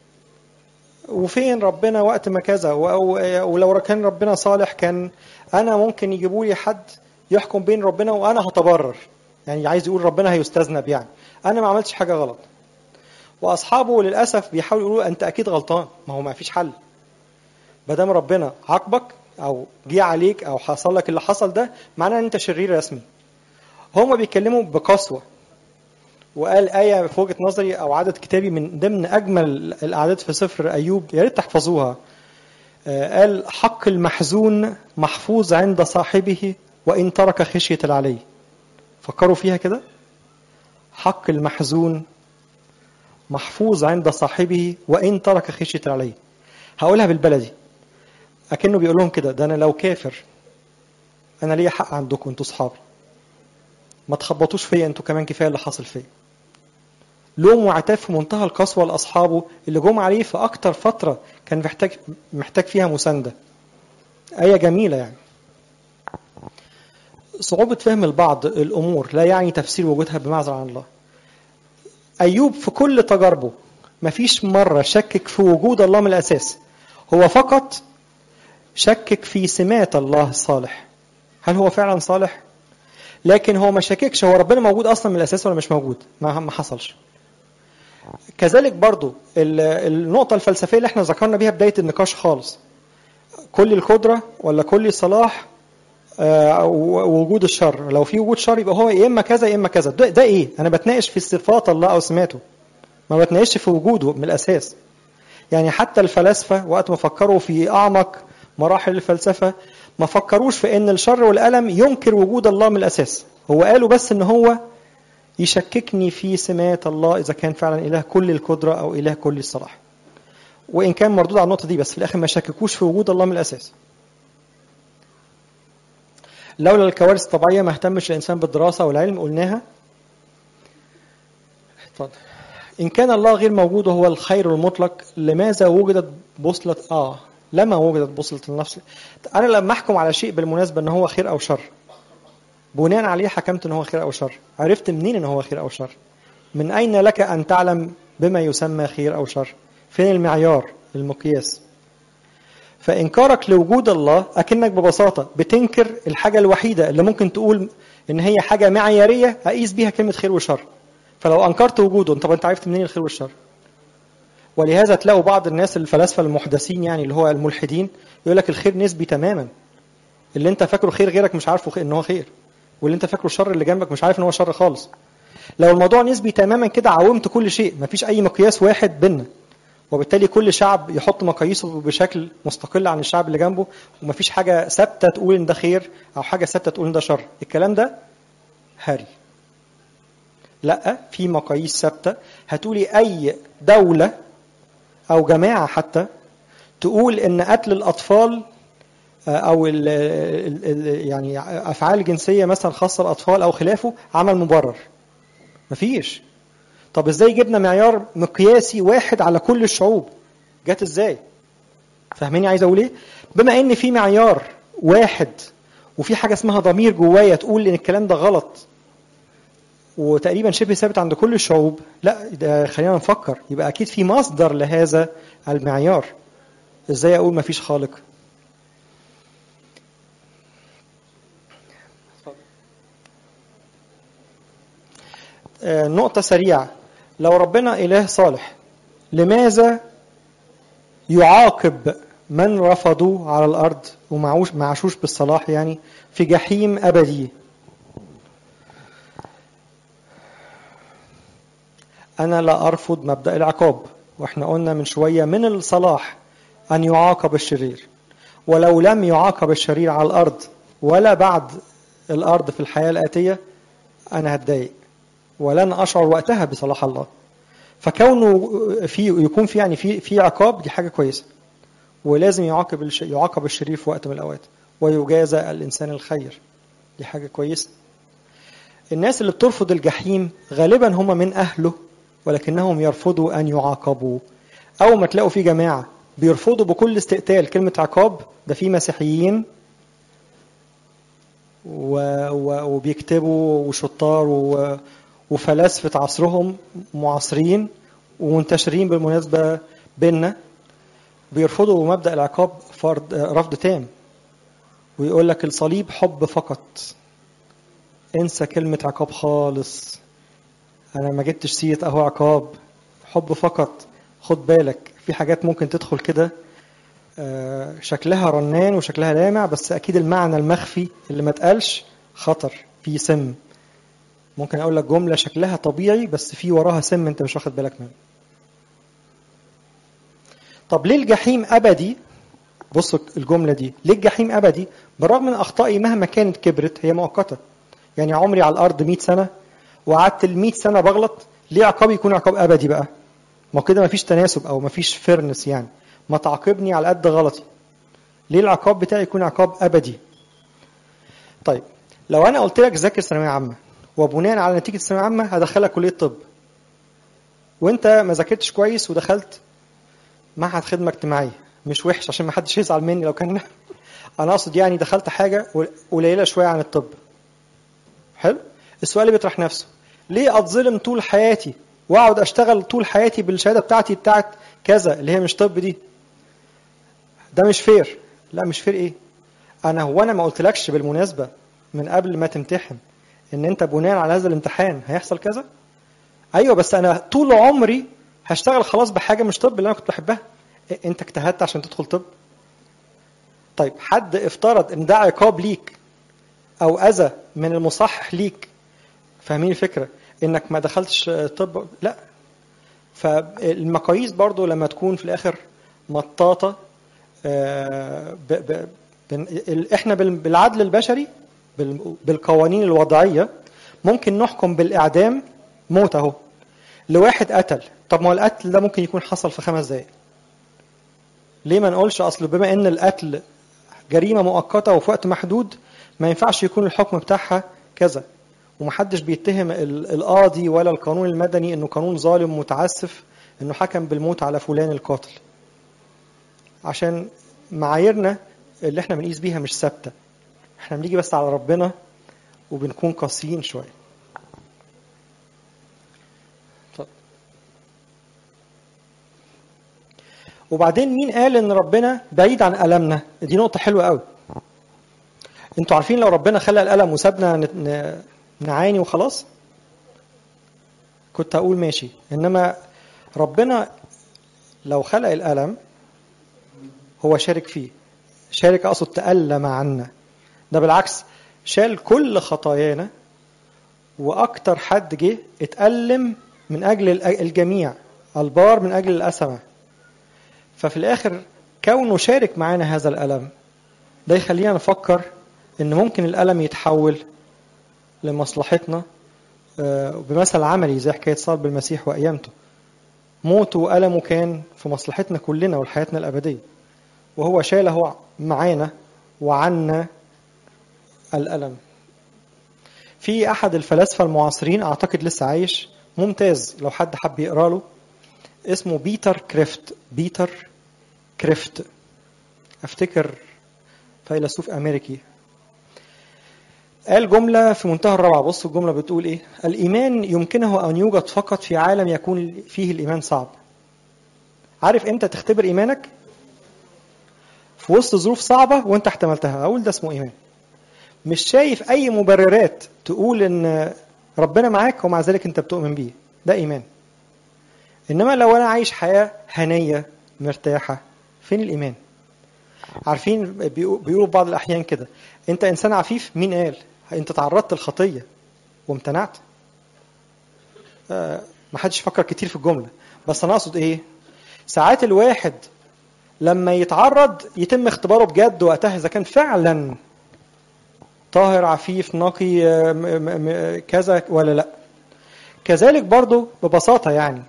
وفين ربنا وقت ما كذا و- و- ولو كان ربنا صالح كان أنا ممكن يجيبوا لي حد يحكم بين ربنا وأنا هتبرر يعني عايز يقول ربنا هيستذنب يعني أنا ما عملتش حاجة غلط وأصحابه للأسف بيحاولوا يقولوا أنت أكيد غلطان ما هو ما فيش حل ما دام ربنا عاقبك او جه عليك او حصل لك اللي حصل ده معناه ان انت شرير رسمي هما بيتكلموا بقسوه وقال آية في وجهة نظري أو عدد كتابي من ضمن أجمل الأعداد في سفر أيوب يا ريت تحفظوها آه، قال حق المحزون محفوظ عند صاحبه وإن ترك خشية العلي فكروا فيها كده حق المحزون محفوظ عند صاحبه وإن ترك خشية العلي هقولها بالبلدي اكنه بيقول لهم كده ده انا لو كافر انا ليا حق عندكم انتوا اصحابي ما تخبطوش فيا انتوا كمان كفايه اللي حاصل فيا لوم وعتاب في منتهى القسوه لاصحابه اللي جم عليه في اكتر فتره كان محتاج محتاج فيها مسانده ايه جميله يعني صعوبة فهم البعض الأمور لا يعني تفسير وجودها بمعزل عن الله أيوب في كل تجاربه مفيش مرة شكك في وجود الله من الأساس هو فقط شكك في سمات الله الصالح هل هو فعلا صالح لكن هو ما شككش هو ربنا موجود اصلا من الاساس ولا مش موجود ما ما حصلش كذلك برضو ال- النقطة الفلسفية اللي احنا ذكرنا بيها بداية النقاش خالص كل القدرة ولا كل الصلاح آه، و- وجود الشر لو في وجود شر يبقى هو يا اما كذا يا اما كذا ده, ده ايه انا بتناقش في صفات الله او سماته ما بتناقش في وجوده من الاساس يعني حتى الفلاسفة وقت ما فكروا في أعمق مراحل الفلسفة ما فكروش في أن الشر والألم ينكر وجود الله من الأساس هو قالوا بس أن هو يشككني في سمات الله إذا كان فعلا إله كل القدرة أو إله كل الصلاح وإن كان مردود على النقطة دي بس في الآخر ما شككوش في وجود الله من الأساس لولا الكوارث الطبيعية ما اهتمش الإنسان بالدراسة والعلم قلناها اتفضل إن كان الله غير موجود وهو الخير المطلق لماذا وجدت بوصلة آه لما وجدت بوصلة النفس أنا لما أحكم على شيء بالمناسبة إن هو خير أو شر بناء عليه حكمت إن هو خير أو شر عرفت منين إن هو خير أو شر من أين لك أن تعلم بما يسمى خير أو شر فين المعيار المقياس فإنكارك لوجود الله أكنك ببساطة بتنكر الحاجة الوحيدة اللي ممكن تقول إن هي حاجة معيارية أقيس بيها كلمة خير وشر فلو انكرت وجوده طب انت عرفت منين الخير والشر ولهذا تلاقوا بعض الناس الفلاسفه المحدثين يعني اللي هو الملحدين يقول لك الخير نسبي تماما اللي انت فاكره خير غيرك مش عارفه خير ان هو خير واللي انت فاكره شر اللي جنبك مش عارف ان هو شر خالص لو الموضوع نسبي تماما كده عومت كل شيء مفيش اي مقياس واحد بينا وبالتالي كل شعب يحط مقاييسه بشكل مستقل عن الشعب اللي جنبه ومفيش حاجه ثابته تقول ان ده خير او حاجه ثابته تقول ان ده شر الكلام ده هري لا في مقاييس ثابته هتقولي اي دوله او جماعه حتى تقول ان قتل الاطفال آه، او ال ال ال يعني افعال جنسيه مثلا خاصه بالاطفال او خلافه عمل مبرر مفيش طب ازاي جبنا معيار مقياسي واحد على كل الشعوب جت ازاي فاهميني عايز اقول ايه بما ان في معيار واحد وفي حاجه اسمها ضمير جوايا تقول ان الكلام ده غلط وتقريبا شبه ثابت عند كل الشعوب لا ده خلينا نفكر يبقى اكيد في مصدر لهذا المعيار ازاي اقول ما فيش خالق آه، نقطة سريعة لو ربنا إله صالح لماذا يعاقب من رفضوا على الأرض ومعوش معشوش بالصلاح يعني في جحيم أبدي أنا لا أرفض مبدأ العقاب وإحنا قلنا من شوية من الصلاح أن يعاقب الشرير ولو لم يعاقب الشرير على الأرض ولا بعد الأرض في الحياة الآتية أنا هتضايق ولن أشعر وقتها بصلاح الله فكونه في يكون في يعني في في عقاب دي حاجة كويسة ولازم يعاقب الش- يعاقب الشرير في وقت من الأوقات ويجازى الإنسان الخير دي حاجة كويسة الناس اللي بترفض الجحيم غالبا هم من أهله ولكنهم يرفضوا أن يعاقبوا أول ما تلاقوا في جماعة بيرفضوا بكل استقتال كلمة عقاب ده في مسيحيين و... و... وبيكتبوا وشطار و... وفلاسفة عصرهم معاصرين ومنتشرين بالمناسبة بيننا بيرفضوا مبدأ العقاب فرض رفض تام ويقول لك الصليب حب فقط انسى كلمة عقاب خالص أنا ما جبتش سيرة أهو عقاب حب فقط خد بالك في حاجات ممكن تدخل كده آه، شكلها رنان وشكلها لامع بس أكيد المعنى المخفي اللي ما اتقالش خطر في سم ممكن أقول لك جملة شكلها طبيعي بس في وراها سم أنت مش واخد بالك منه طب ليه الجحيم أبدي بصوا الجملة دي ليه الجحيم أبدي بالرغم من أخطائي مهما كانت كبرت هي مؤقتة يعني عمري على الأرض 100 سنة وقعدت ال 100 سنة بغلط ليه عقابي يكون عقاب أبدي بقى ما هو كده مفيش تناسب أو مفيش فيرنس يعني ما تعاقبني على قد غلطي ليه العقاب بتاعي يكون عقاب أبدي طيب لو أنا قلت لك ذاكر ثانوية عامة وبناء على نتيجة الثانوية عامة هدخلك كلية طب وانت ما ذاكرتش كويس ودخلت معهد خدمة اجتماعية مش وحش عشان ما حدش يزعل مني لو كان انا اقصد يعني دخلت حاجة قليلة شوية عن الطب حلو السؤال اللي بيطرح نفسه ليه اتظلم طول حياتي واقعد اشتغل طول حياتي بالشهاده بتاعتي بتاعت كذا اللي هي مش طب دي ده مش فير لا مش فير ايه انا هو انا ما قلتلكش بالمناسبه من قبل ما تمتحن ان انت بناء على هذا الامتحان هيحصل كذا ايوه بس انا طول عمري هشتغل خلاص بحاجه مش طب اللي انا كنت بحبها إيه، انت اجتهدت عشان تدخل طب طيب حد افترض ان ده عقاب ليك او اذى من المصحح ليك فاهمين الفكره انك ما دخلتش طب لا فالمقاييس برضو لما تكون في الاخر مطاطه آه، ب ب بن- ال- احنا بال- بالعدل البشري بال- بالقوانين الوضعيه ممكن نحكم بالاعدام موت اهو لواحد قتل طب ما هو القتل ده ممكن يكون حصل في خمس دقائق ليه ما نقولش اصل بما ان القتل جريمه مؤقته وفي وقت محدود ما ينفعش يكون الحكم بتاعها كذا ومحدش بيتهم ال- القاضي ولا القانون المدني انه قانون ظالم متعسف انه حكم بالموت على فلان القاتل عشان معاييرنا اللي احنا بنقيس بيها مش ثابته احنا بنيجي بس على ربنا وبنكون قاسيين شويه اتفضل. وبعدين مين قال ان ربنا بعيد عن ألمنا دي نقطة حلوة قوي انتوا عارفين لو ربنا خلق الألم وسابنا ن- ن- نعاني وخلاص كنت هقول ماشي انما ربنا لو خلق الألم هو شارك فيه شارك اقصد تألم عنا ده بالعكس شال كل خطايانا واكتر حد جه اتألم من اجل الأ- الجميع البار من اجل الأسمة ففي الاخر كونه شارك معانا هذا الألم ده يخلينا نفكر ان ممكن الألم يتحول لمصلحتنا آه، بمثل عملي زي حكاية صلب المسيح وقيامته موته وألمه كان في مصلحتنا كلنا ولحياتنا الأبدية وهو شاله معانا وعنا الألم في أحد الفلاسفة المعاصرين أعتقد لسه عايش ممتاز لو حد حب يقرأ له اسمه بيتر كريفت بيتر كريفت أفتكر فيلسوف أمريكي قال جملة في منتهى الروعة بصوا الجملة بتقول إيه الإيمان يمكنه أن يوجد فقط في عالم يكون فيه الإيمان صعب عارف إمتى تختبر إيمانك في وسط ظروف صعبة وأنت احتملتها أقول ده اسمه إيمان مش شايف أي مبررات تقول إن ربنا معاك ومع ذلك أنت بتؤمن بيه ده إيمان إنما لو أنا عايش حياة هنية مرتاحة فين الإيمان عارفين بيقو- بيقولوا في بعض الأحيان كده أنت إنسان عفيف مين قال أنت تعرضت لخطية وامتنعت آه ما حدش فكر كتير في الجملة بس أنا أقصد إيه ساعات الواحد لما يتعرض يتم اختباره بجد وقتها اذا كان فعلا طاهر عفيف نقي آه، م- م- م- كذا ولا لا كذلك برضو ببساطة يعني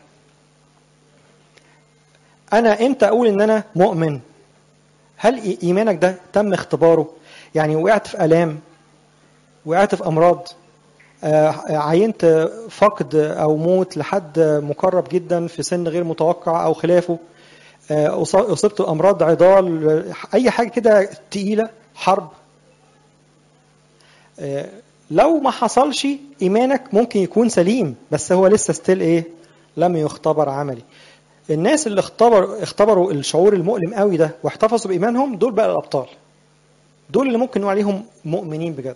أنا إمتى أقول إن أنا مؤمن هل إي- إيمانك ده تم اختباره يعني وقعت في آلام وقعت في أمراض آه، عينت فقد أو موت لحد مقرب جدا في سن غير متوقع أو خلافه آه، أص- أصبت بأمراض عضال آه، أي حاجة كده تقيلة حرب آه، لو ما حصلش ايمانك ممكن يكون سليم بس هو لسه ستيل ايه لم يختبر عملي الناس اللي اختبر اختبروا الشعور المؤلم قوي ده واحتفظوا بايمانهم دول بقى الابطال دول اللي ممكن نقول عليهم مؤمنين بجد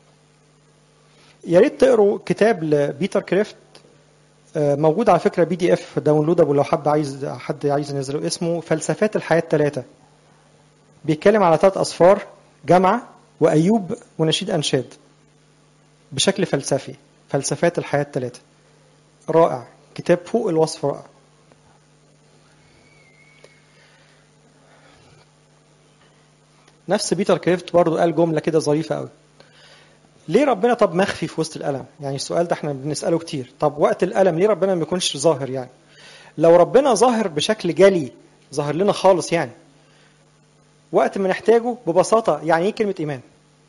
يا ريت تقروا كتاب لبيتر كريفت آه، موجود على فكره بي دي اف داونلودابل لو حد عايز حد عايز ينزله اسمه فلسفات الحياه الثلاثه بيتكلم على ثلاث اصفار جامعه وايوب ونشيد انشاد بشكل فلسفي فلسفات الحياة الثلاثة رائع كتاب فوق الوصف رائع نفس بيتر كريفت برضو قال جملة كده ظريفة قوي ليه ربنا طب مخفي في وسط الألم يعني السؤال ده احنا بنسأله كتير طب وقت الألم ليه ربنا ما يكونش ظاهر يعني لو ربنا ظاهر بشكل جلي ظاهر لنا خالص يعني وقت ما نحتاجه ببساطة يعني ايه كلمة إيمان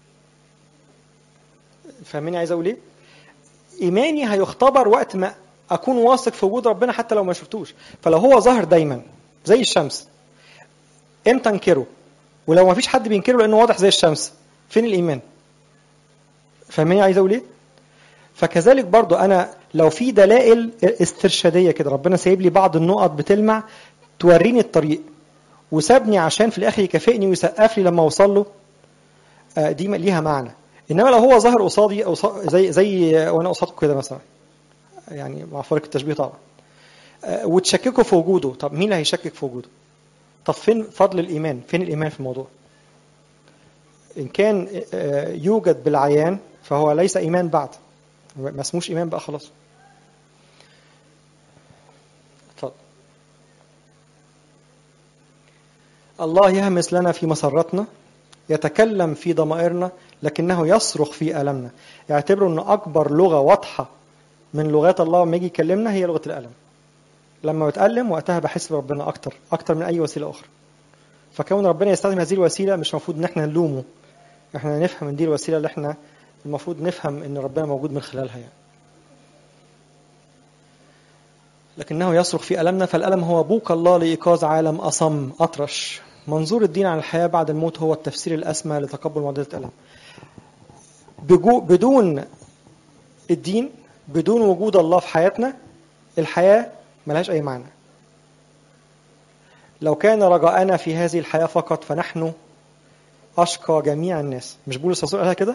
فاهمين عايز اقول ايه؟ ايماني هيختبر وقت ما اكون واثق في وجود ربنا حتى لو ما شفتوش فلو هو ظاهر دايما زي الشمس امتى انكره ولو ما فيش حد بينكره لانه واضح زي الشمس فين الايمان فاهمين عايز اقول ايه فكذلك برضو انا لو في دلائل استرشاديه كده ربنا سايب لي بعض النقط بتلمع توريني الطريق وسابني عشان في الاخر يكافئني ويسقف لي لما اوصل له آه، دي ليها معنى انما لو هو ظاهر قصادي او ص- زي زي وانا قصادكم كده مثلا يعني مع فرق التشبيه طبعا آه، وتشككوا في وجوده طب مين اللي هيشكك في وجوده طب فين فضل الايمان فين الايمان في الموضوع ان كان آه، يوجد بالعيان فهو ليس ايمان بعد ما اسموش ايمان بقى خلاص اتفضل الله يهمس لنا في مسرتنا يتكلم في ضمائرنا لكنه يصرخ في ألمنا يعتبروا أن أكبر لغة واضحة من لغات الله لما يجي يكلمنا هي لغة الألم لما بتألم وقتها بحس بربنا أكتر أكتر من أي وسيلة أخرى فكون ربنا يستخدم هذه الوسيلة مش المفروض إن احنا نلومه احنا نفهم ان دي الوسيلة اللي احنا المفروض نفهم ان ربنا موجود من خلالها يعني لكنه يصرخ في ألمنا فالألم هو بوك الله لإيقاظ عالم أصم أطرش منظور الدين عن الحياة بعد الموت هو التفسير الأسمى لتقبل معضلة الألم بجو بدون الدين بدون وجود الله في حياتنا الحياة ملهاش أي معنى لو كان رجاءنا في هذه الحياة فقط فنحن أشقى جميع الناس مش بولس الرسول قالها كده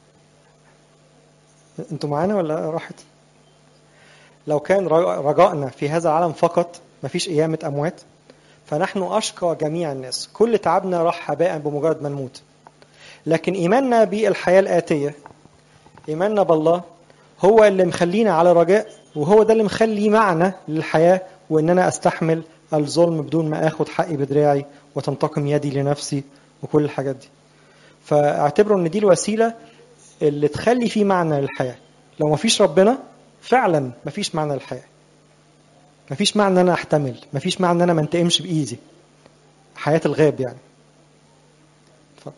انتوا معانا ولا راحت لو كان رجائنا في هذا العالم فقط مفيش قيامة أموات فنحن أشقى جميع الناس كل تعبنا راح هباء بمجرد ما نموت لكن إيماننا بالحياة الآتية إيماننا بالله هو اللي مخلينا على رجاء وهو ده اللي مخلي معنى للحياة وإن أنا أستحمل الظلم بدون ما آخد حقي بدراعي وتنتقم يدي لنفسي وكل الحاجات دي فاعتبروا إن دي الوسيلة اللي تخلي فيه معنى للحياة لو مفيش ربنا فعلا مفيش معنى للحياة مفيش معنى ان انا احتمل مفيش معنى ان انا ما انتقمش بايدي حياة الغاب يعني اتفضل.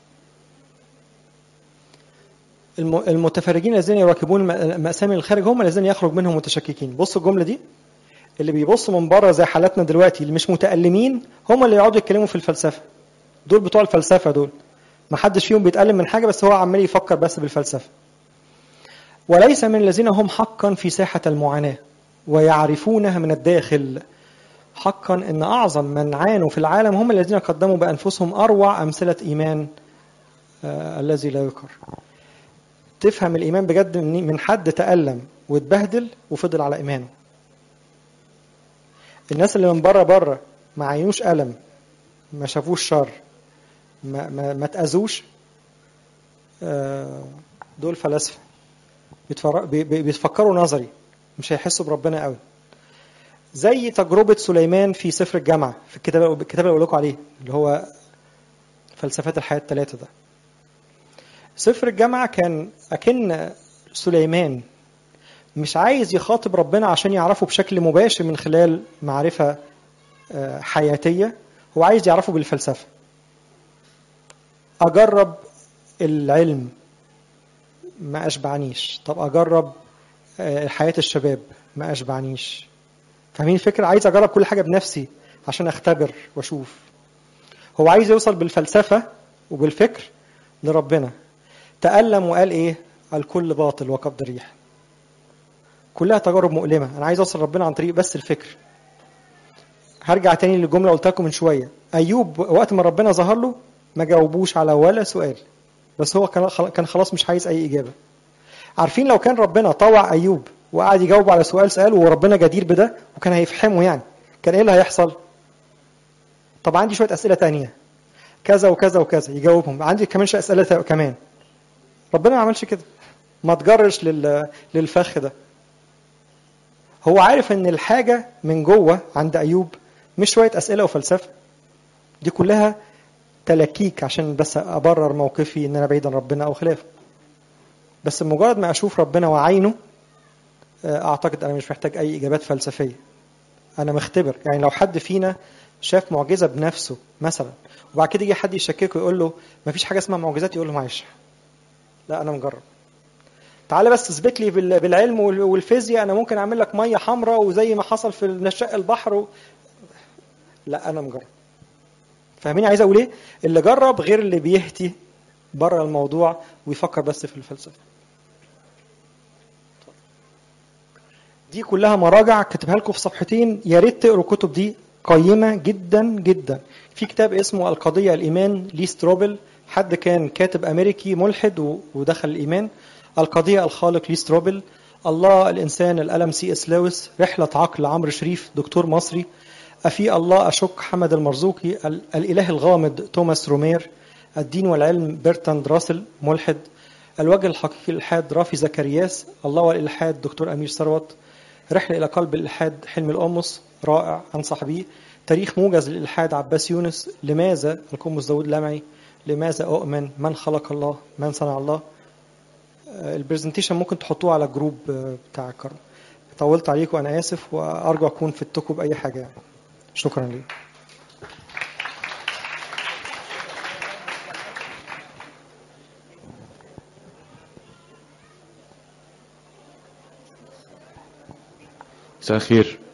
الم- المتفرجين الذين يراقبون الم- مأساة من الخارج هم الذين يخرج منهم متشككين بصوا الجملة دي اللي بيبصوا من بره زي حالاتنا دلوقتي اللي مش متألمين هم اللي يقعدوا يتكلموا في الفلسفة دول بتوع الفلسفة دول ما حدش فيهم بيتألم من حاجة بس هو عمال يفكر بس بالفلسفة وليس من الذين هم حقا في ساحة المعاناة ويعرفونها من الداخل حقا ان اعظم من عانوا في العالم هم الذين قدموا بانفسهم اروع امثله ايمان آه الذي لا يقر تفهم الايمان بجد من من حد تالم واتبهدل وفضل على ايمانه الناس اللي من بره بره ما عينوش الم ما شافوش شر ما ما, ما تاذوش آه دول فلاسفه بيتفر- بي- بي- بيتفكروا نظري مش هيحسوا بربنا قوي زي تجربة سليمان في سفر الجامعة في الكتاب الكتاب اللي أقول لكم عليه اللي هو فلسفات الحياة الثلاثة ده سفر الجامعة كان أكن سليمان مش عايز يخاطب ربنا عشان يعرفه بشكل مباشر من خلال معرفة آه، حياتية هو عايز يعرفه بالفلسفة أجرب العلم ما أشبعنيش طب أجرب آه، حياة الشباب ما أشبعنيش فاهمين الفكرة عايز أجرب كل حاجة بنفسي عشان أختبر وأشوف هو عايز يوصل بالفلسفة وبالفكر لربنا تألم وقال إيه الكل باطل وقبض الريح كلها تجارب مؤلمة أنا عايز أوصل ربنا عن طريق بس الفكر هرجع تاني للجملة اللي قلتها لكم من شوية أيوب وقت ما ربنا ظهر له ما جاوبوش على ولا سؤال بس هو كان كان خلاص مش عايز أي إجابة عارفين لو كان ربنا طوع أيوب وقعد يجاوب على سؤال سأله وربنا جدير بده وكان هيفهمه يعني كان إيه اللي هيحصل؟ طب عندي شوية أسئلة تانية كذا وكذا وكذا يجاوبهم عندي كمان شوية أسئلة تا- كمان ربنا ما عملش كده ما تجرش لل... للفخ ده هو عارف ان الحاجة من جوه عند أيوب مش شوية أسئلة وفلسفة دي كلها تلاكيك عشان بس أبرر موقفي إن أنا بعيد عن ربنا أو خلافه بس مجرد ما أشوف ربنا وعينه آه، أعتقد أنا مش محتاج أي إجابات فلسفية أنا مختبر يعني لو حد فينا شاف معجزة بنفسه مثلا وبعد كده يجي حد يشككه ويقول له مفيش حاجة اسمها معجزات يقول له معلش لا أنا مجرب تعالى بس اثبت لي بال- بالعلم وال- والفيزياء انا ممكن اعمل لك ميه حمراء وزي ما حصل في نشاء البحر و... لا انا مجرب فاهمين عايز اقول ايه اللي جرب غير اللي بيهتي بره الموضوع ويفكر بس في الفلسفه دي كلها مراجع كاتبها لكم في صفحتين يا ريت تقروا الكتب دي قيمه جدا جدا في كتاب اسمه القضيه الايمان لي ستروبل حد كان كاتب امريكي ملحد و- ودخل الايمان القضيه الخالق لي ستروبل الله الانسان الالم سي اس لويس رحله عقل عمرو شريف دكتور مصري افي الله اشك حمد المرزوقي ال- الاله الغامض توماس رومير الدين والعلم برتاند راسل ملحد الوجه الحقيقي للإلحاد رافي زكرياس الله والإلحاد دكتور أمير ثروت رحلة إلى قلب الإلحاد حلمي القمص رائع أنصح بيه تاريخ موجز للإلحاد عباس يونس لماذا القمص داود لمعي لماذا أؤمن من خلق الله من صنع الله آه، البرزنتيشن ممكن تحطوه على جروب آه، بتاع الكرم طولت عليكم أنا آسف وأرجو أكون فدتكم بأي حاجة يعني. شكرا لي مساء الخير